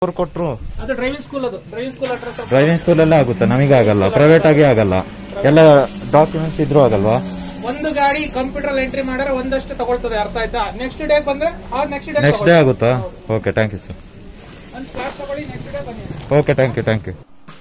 ಅವ್ರು ಕೊಟ್ರು ಅದು ಡ್ರೈವಿಂಗ್ ಸ್ಕೂಲ್ ಅದು ಡ್ರೈವಿಂಗ್ ಸ್ಕೂಲ್ ಅಡ್ರೆಸ್ ಡ್ರೈವಿಂಗ್ ಸ್ಕೂಲಲ್ಲೇ ಆಗುತ್ತೆ ನಮಗೆ ಆಗಲ್ಲ ಪ್ರೈವೇಟ್ ಆಗಿ ಆಗಲ್ಲ ಎಲ್ಲ ಡಾಕ್ಯುಮೆಂಟ್ಸ್ ಇದ್ರು ಆಗಲ್ವಾ ಒಂದು ಗಾಡಿ ಕಂಪ್ಯೂಟರ್ ಎಂಟ್ರಿ ಮಾಡಿದ್ರೆ ಒಂದಷ್ಟು ತಗೊಳ್ತದೆ ಅರ್ಥ ಆಯ್ತಾ ನೆಕ್ಸ್ಟ್ ಡೇ ಬಂದ್ರೆ ಆ ನೆಕ್ಸ್ಟ್ ಡೇ ನೆಕ್ಸ್ಟ್ ಡೇ ಆಗುತ್ತಾ ಓಕೆ ಥ್ಯಾಂಕ್ ಯು ಸರ್ ಒಂದು ಸ್ಲಾಟ್ ತಗೊಳ್ಳಿ ನೆಕ್ಸ್ಟ್ ಡೇ ಬನ್ನಿ okay thank you thank you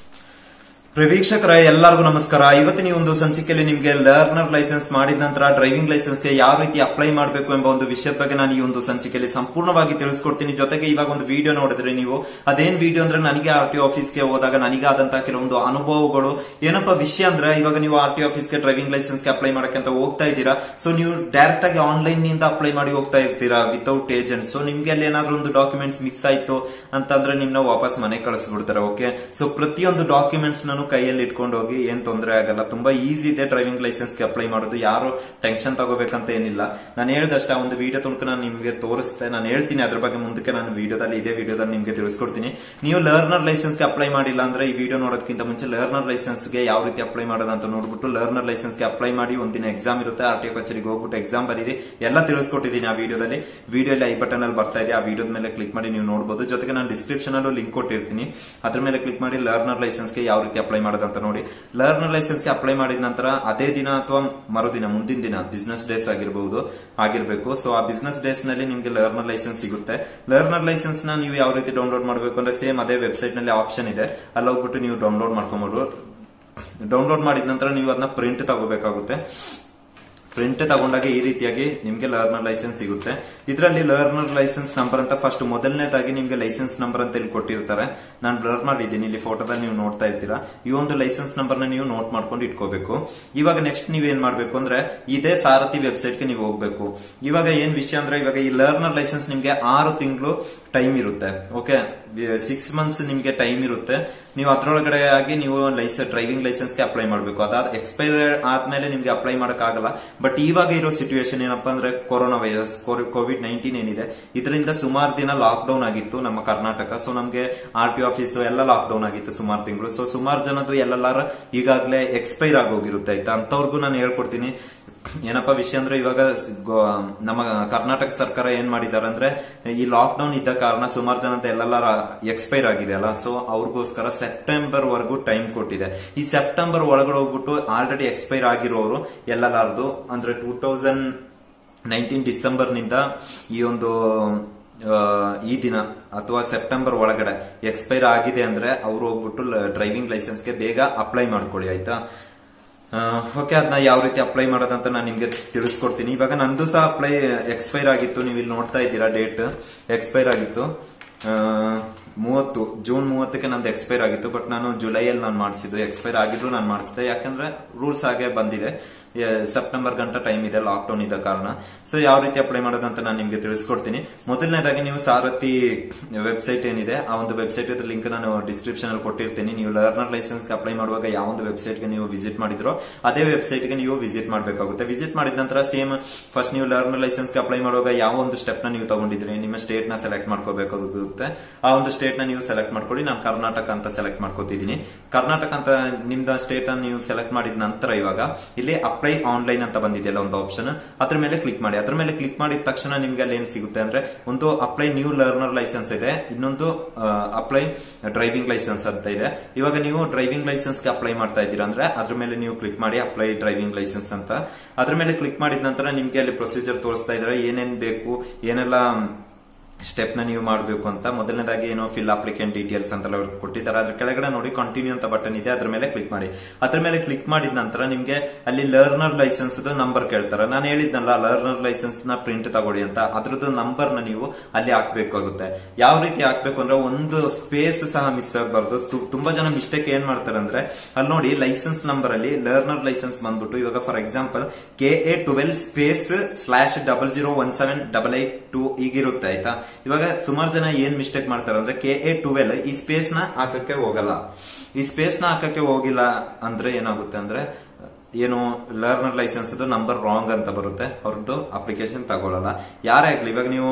ವೀಕ್ಷಕರ ಎಲ್ಲರಿಗೂ ನಮಸ್ಕಾರ ಇವತ್ತಿನ ಈ ಒಂದು ಸಂಚಿಕೆಯಲ್ಲಿ ನಿಮಗೆ ಲರ್ನರ್ ಲೈಸೆನ್ಸ್ ಮಾಡಿದ ನಂತರ ಡ್ರೈವಿಂಗ್ ಲೈಸೆನ್ಸ್ಗೆ ಯಾವ ರೀತಿ ಅಪ್ಲೈ ಮಾಡಬೇಕು ಎಂಬ ಒಂದು ವಿಷಯದ ಬಗ್ಗೆ ನಾನು ಈ ಒಂದು ಸಂಚಿಕೆಯಲ್ಲಿ ಸಂಪೂರ್ಣವಾಗಿ ತಿಳಿಸ್ಕೊಡ್ತೀನಿ ಜೊತೆಗೆ ಇವಾಗ ಒಂದು ವಿಡಿಯೋ ನೋಡಿದ್ರೆ ನೀವು ಅದೇನ್ ವಿಡಿಯೋ ಅಂದ್ರೆ ನನಗೆ ಆರ್ ಟಿ ಆಫೀಸ್ಗೆ ಹೋದಾಗ ನನಗಾದಂತಹ ಕೆಲವೊಂದು ಅನುಭವಗಳು ಏನಪ್ಪ ವಿಷಯ ಅಂದ್ರೆ ಇವಾಗ ನೀವು ಆರ್ ಟಿ ಆಫೀಸ್ಗೆ ಡ್ರೈವಿಂಗ್ ಲೈಸೆನ್ಸ್ಗೆ ಅಪ್ಲೈ ಮಾಡಕ್ಕೆ ಅಂತ ಹೋಗ್ತಾ ಇದ್ದೀರಾ ಸೊ ನೀವು ಡೈರೆಕ್ಟ್ ಆಗಿ ಆನ್ಲೈನ್ ನಿಂದ ಅಪ್ಲೈ ಮಾಡಿ ಹೋಗ್ತಾ ಇರ್ತೀರಾ ವಿತೌಟ್ ಏಜೆಂಟ್ ಸೊ ನಿಮ್ಗೆ ಅಲ್ಲಿ ಏನಾದ್ರೂ ಒಂದು ಡಾಕ್ಯುಮೆಂಟ್ಸ್ ಮಿಸ್ ಆಯ್ತು ಅಂತಂದ್ರೆ ನಿಮ್ನ ವಾಪಸ್ ಮನೆ ಕಳಿಸ್ಬಿಡ್ತಾರೆ ಓಕೆ ಸೊ ಪ್ರತಿಯೊಂದು ಡಾಕ್ಯುಮೆಂಟ್ಸ್ ನಾನು ಕೈಯಲ್ಲಿ ಇಟ್ಕೊಂಡು ಹೋಗಿ ಏನ್ ತೊಂದರೆ ಆಗಲ್ಲ ತುಂಬಾ ಈಸಿ ಇದೆ ಡ್ರೈವಿಂಗ್ ಲೈಸೆನ್ಸ್ಗೆ ಅಪ್ಲೈ ಮಾಡೋದು ಯಾರು ಟೆನ್ಷನ್ ತಗೋಬೇಕಂತ ಏನಿಲ್ಲ ನಾನು ಹೇಳ್ದಷ್ಟ ಆ ಒಂದು ವಿಡಿಯೋ ತುಣುಕು ನಾನು ನಿಮಗೆ ತೋರಿಸ್ತೆ ನಾನು ಹೇಳ್ತೀನಿ ಅದ್ರ ಬಗ್ಗೆ ಮುಂದಕ್ಕೆ ನಾನು ವಿಡಿಯೋದಲ್ಲಿ ಇದೇ ವಿಡಿಯೋದಲ್ಲಿ ನಿಮಗೆ ತಿಳಿಸ್ಕೊಡ್ತೀನಿ ನೀವು ಲರ್ನರ್ ಲೈಸೆನ್ಸ್ಗೆ ಅಪ್ಲೈ ಮಾಡಿಲ್ಲ ಅಂದ್ರೆ ಈ ವಿಡಿಯೋ ನೋಡೋದಕ್ಕಿಂತ ಮುಂಚೆ ಲರ್ನರ್ ಲೈಸೆನ್ಸ್ಗೆ ಯಾವ ರೀತಿ ಅಪ್ಲೈ ಮಾಡೋದು ಅಂತ ನೋಡ್ಬಿಟ್ಟು ಲರ್ನರ್ ಲೈಸೆನ್ಸ್ಗೆ ಅಪ್ಲೈ ಮಾಡಿ ಒಂದಿನ ಎಕ್ಸಾಮ್ ಇರುತ್ತೆ ಆರ್ ಟಿ ಕಚೇರಿಗೆ ಹೋಗ್ಬಿಟ್ಟು ಎಕ್ಸಾಮ್ ಬರೀರಿ ಎಲ್ಲ ತಿಳಿಸ್ಕೊಟ್ಟಿದ್ದೀನಿ ಆ ವಿಡಿಯೋದಲ್ಲಿ ವಿಡಿಯೋಲಿ ಐ ಬಟನ್ ಅಲ್ಲಿ ಬರ್ತಾ ಇದೆ ಆ ವಿಡಿಯೋದ ಮೇಲೆ ಕ್ಲಿಕ್ ಮಾಡಿ ನೀವು ನೋಡಬಹುದು ಜೊತೆಗೆ ನಾನು ಡಿಸ್ಕ್ರಿಪ್ಷನ್ ಅಲ್ಲೂ ಲಿಂಕ್ ಕೊಟ್ಟಿರ್ತೀನಿ ಅದ್ರ ಮೇಲೆ ಕ್ಲಿಕ್ ಮಾಡಿ ಲರ್ನರ್ ಲೈಸೆನ್ಸ್ಗೆ ಯಾವ ರೀತಿ ಅಪ್ಲೈ ಮಾಡೋದು ಅಂತ ನೋಡಿ ಲರ್ನರ್ ಲೈಸೆನ್ಸ್ಗೆ ಅಪ್ಲೈ ಮಾಡಿದ ನಂತರ ಅದೇ ದಿನ ಅಥವಾ ಮರುದಿನ ಮುಂದಿನ ದಿನ ಬಿಸ್ನೆಸ್ ಡೇಸ್ ಆಗಿರಬಹುದು ಆಗಿರ್ಬೇಕು ಸೊ ಆ ಬಿಸ್ನೆಸ್ ಡೇಸ್ ನಲ್ಲಿ ನಿಮ್ಗೆ ಲರ್ನರ್ ಲೈಸೆನ್ಸ್ ಸಿಗುತ್ತೆ ಲರ್ನರ್ ಲೈಸೆನ್ಸ್ ನ ನೀವು ಯಾವ ರೀತಿ ಡೌನ್ಲೋಡ್ ಮಾಡಬೇಕು ಅಂದ್ರೆ ಸೇಮ್ ಅದೇ ವೆಬ್ಸೈಟ್ ನಲ್ಲಿ ಆಪ್ಷನ್ ಇದೆ ಅಲ್ಲಿ ಹೋಗ್ಬಿಟ್ಟು ನೀವು ಡೌನ್ಲೋಡ್ ಮಾಡ್ಕೊಬಹುದು ಡೌನ್ಲೋಡ್ ಮಾಡಿದ ನಂತರ ನೀವು ಅದನ್ನ ಪ್ರಿಂಟ್ ತಗೋಬೇಕಾಗುತ್ತೆ ಪ್ರಿಂಟ್ ತಗೊಂಡಾಗ ಈ ರೀತಿಯಾಗಿ ನಿಮ್ಗೆ ಲರ್ನರ್ ಲೈಸೆನ್ಸ್ ಸಿಗುತ್ತೆ ಇದರಲ್ಲಿ ಲರ್ನರ್ ಲೈಸೆನ್ಸ್ ನಂಬರ್ ಅಂತ ಫಸ್ಟ್ ಮೊದಲನೇದಾಗಿ ನಿಮ್ಗೆ ಲೈಸೆನ್ಸ್ ನಂಬರ್ ಅಂತ ಇಲ್ಲಿ ಕೊಟ್ಟಿರ್ತಾರೆ ನಾನು ಬ್ಲರ್ ಮಾಡಿದ್ದೀನಿ ಇಲ್ಲಿ ಫೋಟೋದಲ್ಲಿ ನೀವು ನೋಡ್ತಾ ಇರ್ತೀರಾ ಈ ಒಂದು ಲೈಸೆನ್ಸ್ ನಂಬರ್ ನ ನೀವು ನೋಟ್ ಮಾಡ್ಕೊಂಡು ಇಟ್ಕೋಬೇಕು ಇವಾಗ ನೆಕ್ಸ್ಟ್ ನೀವ್ ಏನ್ ಮಾಡ್ಬೇಕು ಅಂದ್ರೆ ಇದೇ ಸಾರಥಿ ವೆಬ್ಸೈಟ್ ಗೆ ನೀವು ಹೋಗ್ಬೇಕು ಇವಾಗ ಏನ್ ವಿಷಯ ಅಂದ್ರೆ ಇವಾಗ ಈ ಲರ್ನರ್ ಲೈಸೆನ್ಸ್ ನಿಮ್ಗೆ ಆರು ತಿಂಗಳು ಟೈಮ್ ಇರುತ್ತೆ ಓಕೆ ಸಿಕ್ಸ್ ಮಂತ್ಸ್ ನಿಮ್ಗೆ ಟೈಮ್ ಇರುತ್ತೆ ನೀವು ಅದ್ರೊಳಗಡೆ ಆಗಿ ನೀವು ಲೈಸೆನ್ಸ್ ಡ್ರೈವಿಂಗ್ ಲೈಸೆನ್ಸ್ಗೆ ಅಪ್ಲೈ ಮಾಡಬೇಕು ಅದಾದ ಎಕ್ಸ್ಪೈರ್ ಆದ್ಮೇಲೆ ನಿಮ್ಗೆ ಅಪ್ಲೈ ಆಗಲ್ಲ ಬಟ್ ಇವಾಗ ಇರೋ ಸಿಚುವೇಶನ್ ಏನಪ್ಪಾ ಅಂದ್ರೆ ಕೊರೋನಾ ವೈರಸ್ ಕೋವಿಡ್ ನೈನ್ಟೀನ್ ಏನಿದೆ ಇದರಿಂದ ಸುಮಾರು ದಿನ ಲಾಕ್ ಡೌನ್ ಆಗಿತ್ತು ನಮ್ಮ ಕರ್ನಾಟಕ ಸೊ ನಮ್ಗೆ ಆರ್ ಟಿ ಆಫೀಸ್ ಎಲ್ಲ ಲಾಕ್ ಡೌನ್ ಆಗಿತ್ತು ಸುಮಾರು ತಿಂಗಳು ಸೊ ಸುಮಾರು ಜನದ್ದು ಎಲ್ಲೆಲ್ಲಾರ ಈಗಾಗಲೇ ಎಕ್ಸ್ಪೈರ್ ಆಗೋಗಿರುತ್ತೆ ಆಯ್ತಾ ಅಂತವ್ರಿಗೂ ನಾನು ಹೇಳ್ಕೊಡ್ತೀನಿ ಏನಪ್ಪಾ ವಿಷಯ ಅಂದ್ರೆ ಇವಾಗ ಗೋ- ನಮ್ಮ ಕರ್ನಾಟಕ ಸರ್ಕಾರ ಏನ್ ಮಾಡಿದಾರೆ ಅಂದ್ರೆ ಈ ಲಾಕ್ ಡೌನ್ ಇದ್ದ ಕಾರಣ ಸುಮಾರು ಜನದ ಎಲ್ಲೆಲ್ಲ ಎಕ್ಸ್ಪೈರ್ ಆಗಿದೆ ಅಲ್ಲ ಸೊ ಅವ್ರಿಗೋಸ್ಕರ ಸೆಪ್ಟೆಂಬರ್ ವರೆಗೂ ಟೈಮ್ ಕೊಟ್ಟಿದೆ ಈ ಸೆಪ್ಟೆಂಬರ್ ಒಳಗಡೆ ಹೋಗ್ಬಿಟ್ಟು ಆಲ್ರೆಡಿ ಎಕ್ಸ್ಪೈರ್ ಆಗಿರೋರು ಎಲ್ಲಲಾರ್ದು ಅಂದ್ರೆ ಟೂ ತೌಸಂಡ್ ನೈನ್ಟೀನ್ ಡಿಸೆಂಬರ್ ನಿಂದ ಈ ಒಂದು ಆ, ಈ ದಿನ ಅಥವಾ ಸೆಪ್ಟೆಂಬರ್ ಒಳಗಡೆ ಎಕ್ಸ್ಪೈರ್ ಆಗಿದೆ ಅಂದ್ರೆ ಅವ್ರು ಹೋಗ್ಬಿಟ್ಟು ಡ್ರೈವಿಂಗ್ ಲೈಸೆನ್ಸ್ಗೆ ಬೇಗ ಅಪ್ಲೈ ಮಾಡ್ಕೊಳ್ಳಿ ಆಯ್ತಾ ಓಕೆ ಅದನ್ನ ಯಾವ ರೀತಿ ಅಪ್ಲೈ ಮಾಡೋದಂತ ನಾನು ನಿಮ್ಗೆ ತಿಳಿಸ್ಕೊಡ್ತೀನಿ ಇವಾಗ ನಂದು ಸಹ ಅಪ್ಲೈ ಎಕ್ಸ್ಪೈರ್ ಆಗಿತ್ತು ನೀವು ಇಲ್ಲಿ ನೋಡ್ತಾ ಇದ್ದೀರಾ ಡೇಟ್ ಎಕ್ಸ್ಪೈರ್ ಆಗಿತ್ತು ಆ, ಮೂವತ್ತು ಜೂನ್ ಮೂವತ್ತಕ್ಕೆ ನಂದು ಎಕ್ಸ್ಪೈರ್ ಆಗಿತ್ತು ಬಟ್ ನಾನು ಜುಲೈಯಲ್ಲಿ ನಾನು ಮಾಡಿಸಿದ್ದು ಎಕ್ಸ್ಪೈರ್ ಆಗಿದ್ರು ನಾನು ಮಾಡಿಸಿದೆ ಯಾಕಂದ್ರೆ ರೂಲ್ಸ್ ಹಾಗೆ ಬಂದಿದೆ ಎ, ಸೆಪ್ಟೆಂಬರ್ ಗಂಟ ಟೈಮ್ ಇದೆ ಲಾಕ್ ಡೌನ್ ಇದ್ದ ಕಾರಣ ಸೊ ಯಾವ ರೀತಿ ಅಪ್ಲೈ ಮಾಡೋದಂತ ನಾನು ನಿಮ್ಗೆ ತಿಳಿಸ್ಕೊಡ್ತೀನಿ ಮೊದಲನೇದಾಗಿ ನೀವು ಸಾರಥಿ ವೆಬ್ಸೈಟ್ ಏನಿದೆ ಆ ಒಂದು ವೆಬ್ಸೈಟ್ ಲಿಂಕ್ ನಾನು ಡಿಸ್ಕ್ರಿಪ್ಷನ್ ಅಲ್ಲಿ ಕೊಟ್ಟಿರ್ತೀನಿ ನೀವು ಲರ್ನರ್ ಲೈಸೆನ್ಸ್ ಅಪ್ಲೈ ಮಾಡುವಾಗ ಯಾವ ಒಂದು ವೆಬ್ಸೈಟ್ ಗೆ ನೀವು ವಿಸಿಟ್ ಮಾಡಿದ್ರೋ ಅದೇ ವೆಬ್ಸೈಟ್ ಗೆ ನೀವು ವಿಸಿಟ್ ಮಾಡಬೇಕಾಗುತ್ತೆ ವಿಸಿಟ್ ಮಾಡಿದ ನಂತರ ಸೇಮ್ ಫಸ್ಟ್ ನೀವು ಲರ್ನರ್ ಲೈಸೆನ್ಸ್ ಅಪ್ಲೈ ಮಾಡುವಾಗ ಯಾವ ಒಂದು ಸ್ಟೆಪ್ ನ ನೀವು ತಗೊಂಡಿದ್ರಿ ನಿಮ್ಮ ಸ್ಟೇಟ್ ನ ಸೆಲೆಕ್ಟ್ ಮಾಡ್ಕೋಬೇಕಾಗುತ್ತೆ ಆ ಒಂದು ಸ್ಟೇಟ್ ನ ನೀವು ಸೆಲೆಕ್ಟ್ ಮಾಡ್ಕೊಳ್ಳಿ ನಾನು ಕರ್ನಾಟಕ ಅಂತ ಸೆಲೆಕ್ಟ್ ಮಾಡ್ಕೋತಿದ್ದೀನಿ ಕರ್ನಾಟಕ ಅಂತ ನಿಮ್ದ ಸ್ಟೇಟ್ ಅನ್ನು ನೀವು ಸೆಲೆಕ್ಟ್ ಮಾಡಿದ ನಂತರ ಇವಾಗ ಇಲ್ಲಿ ಅಪ್ಲೈ ಆನ್ಲೈನ್ ಅಂತ ಬಂದಿದೆಯಲ್ಲ ಒಂದು ಆಪ್ಷನ್ ಅದ್ರ ಮೇಲೆ ಕ್ಲಿಕ್ ಮಾಡಿ ಅದ್ರ ಮೇಲೆ ಕ್ಲಿಕ್ ಮಾಡಿದ ತಕ್ಷಣ ನಿಮ್ಗೆ ಅಲ್ಲಿ ಏನ್ ಸಿಗುತ್ತೆ ಅಂದ್ರೆ ಒಂದು ಅಪ್ಲೈ ನ್ಯೂ ಲರ್ನರ್ ಲೈಸೆನ್ಸ್ ಇದೆ ಇನ್ನೊಂದು ಅಪ್ಲೈ ಡ್ರೈವಿಂಗ್ ಲೈಸೆನ್ಸ್ ಅಂತ ಇದೆ ಇವಾಗ ನೀವು ಡ್ರೈವಿಂಗ್ ಲೈಸೆನ್ಸ್ ಗೆ ಅಪ್ಲೈ ಮಾಡ್ತಾ ಇದ್ದೀರಾ ಅಂದ್ರೆ ಅದ್ರ ಮೇಲೆ ನೀವು ಕ್ಲಿಕ್ ಮಾಡಿ ಅಪ್ಲೈ ಡ್ರೈವಿಂಗ್ ಲೈಸೆನ್ಸ್ ಅಂತ ಅದ್ರ ಮೇಲೆ ಕ್ಲಿಕ್ ಮಾಡಿದ ನಂತರ ನಿಮ್ಗೆ ಅಲ್ಲಿ ಪ್ರೊಸೀಜರ್ ತೋರಿಸ್ತಾ ಇದ್ದಾರೆ ಏನೇನ್ ಬೇಕು ಏನೆಲ್ಲ ಸ್ಟೆಪ್ ನ ನೀವು ಮಾಡಬೇಕು ಅಂತ ಮೊದಲನೇದಾಗಿ ಏನೋ ಫಿಲ್ ಅಪ್ಲಿಕೆಂಟ್ ಡೀಟೇಲ್ಸ್ ಅಂತೆಲ್ಲ ಅವ್ರು ಕೊಟ್ಟಿದ್ದಾರೆ ಅದ್ರ ಕೆಳಗಡೆ ನೋಡಿ ಕಂಟಿನ್ಯೂ ಅಂತ ಬಟನ್ ಇದೆ ಅದ್ರ ಮೇಲೆ ಕ್ಲಿಕ್ ಮಾಡಿ ಅದ್ರ ಮೇಲೆ ಕ್ಲಿಕ್ ಮಾಡಿದ ನಂತರ ನಿಮ್ಗೆ ಅಲ್ಲಿ ಲರ್ನರ್ ಲೈಸೆನ್ಸ್ ನಂಬರ್ ಕೇಳ್ತಾರೆ ನಾನು ಹೇಳಿದ್ನಲ್ಲ ಲರ್ನರ್ ಲೈಸೆನ್ಸ್ ನ ಪ್ರಿಂಟ್ ತಗೊಳ್ಳಿ ಅಂತ ಅದ್ರದ್ದು ನಂಬರ್ ನ ನೀವು ಅಲ್ಲಿ ಹಾಕ್ಬೇಕಾಗುತ್ತೆ ಯಾವ ರೀತಿ ಹಾಕ್ಬೇಕು ಅಂದ್ರೆ ಒಂದು ಸ್ಪೇಸ್ ಸಹ ಮಿಸ್ ಆಗಬಾರ್ದು ತು- ತುಂಬಾ ಜನ ಮಿಸ್ಟೇಕ್ ಏನ್ ಮಾಡ್ತಾರೆ ಅಂದ್ರೆ ಅಲ್ಲಿ ನೋಡಿ ಲೈಸೆನ್ಸ್ ನಂಬರ್ ಅಲ್ಲಿ ಲರ್ನರ್ ಲೈಸೆನ್ಸ್ ಬಂದ್ಬಿಟ್ಟು ಇವಾಗ for example K A twelve space slash double zero one seven double eight two ಈಗಿರುತ್ತೆ ಆಯ್ತಾ ಇವಾಗ ಸುಮಾರು ಜನ ಏನ್ ಮಿಸ್ಟೇಕ್ ಮಾಡ್ತಾರೆ ಅಂದ್ರೆ ಕೆ ಎ ಟ್ವೆಲ್ ಈ ಸ್ಪೇಸ್ ನ ಹಾಕಕ್ಕೆ ಹೋಗಲ್ಲ ಈ ಸ್ಪೇಸ್ ನ ಹಾಕಕ್ಕೆ ಹೋಗಿಲ್ಲ ಅಂದ್ರೆ ಏನಾಗುತ್ತೆ ಅಂದ್ರೆ ಏನು ಲರ್ನರ್ ಲೈಸೆನ್ಸ್ ನಂಬರ್ ರಾಂಗ್ ಅಂತ ಬರುತ್ತೆ ಅವ್ರದ್ದು ಅಪ್ಲಿಕೇಶನ್ ತಗೊಳ್ಳಲ್ಲ ಯಾರೇ ಆಗ್ಲಿ ಇವಾಗ ನೀವು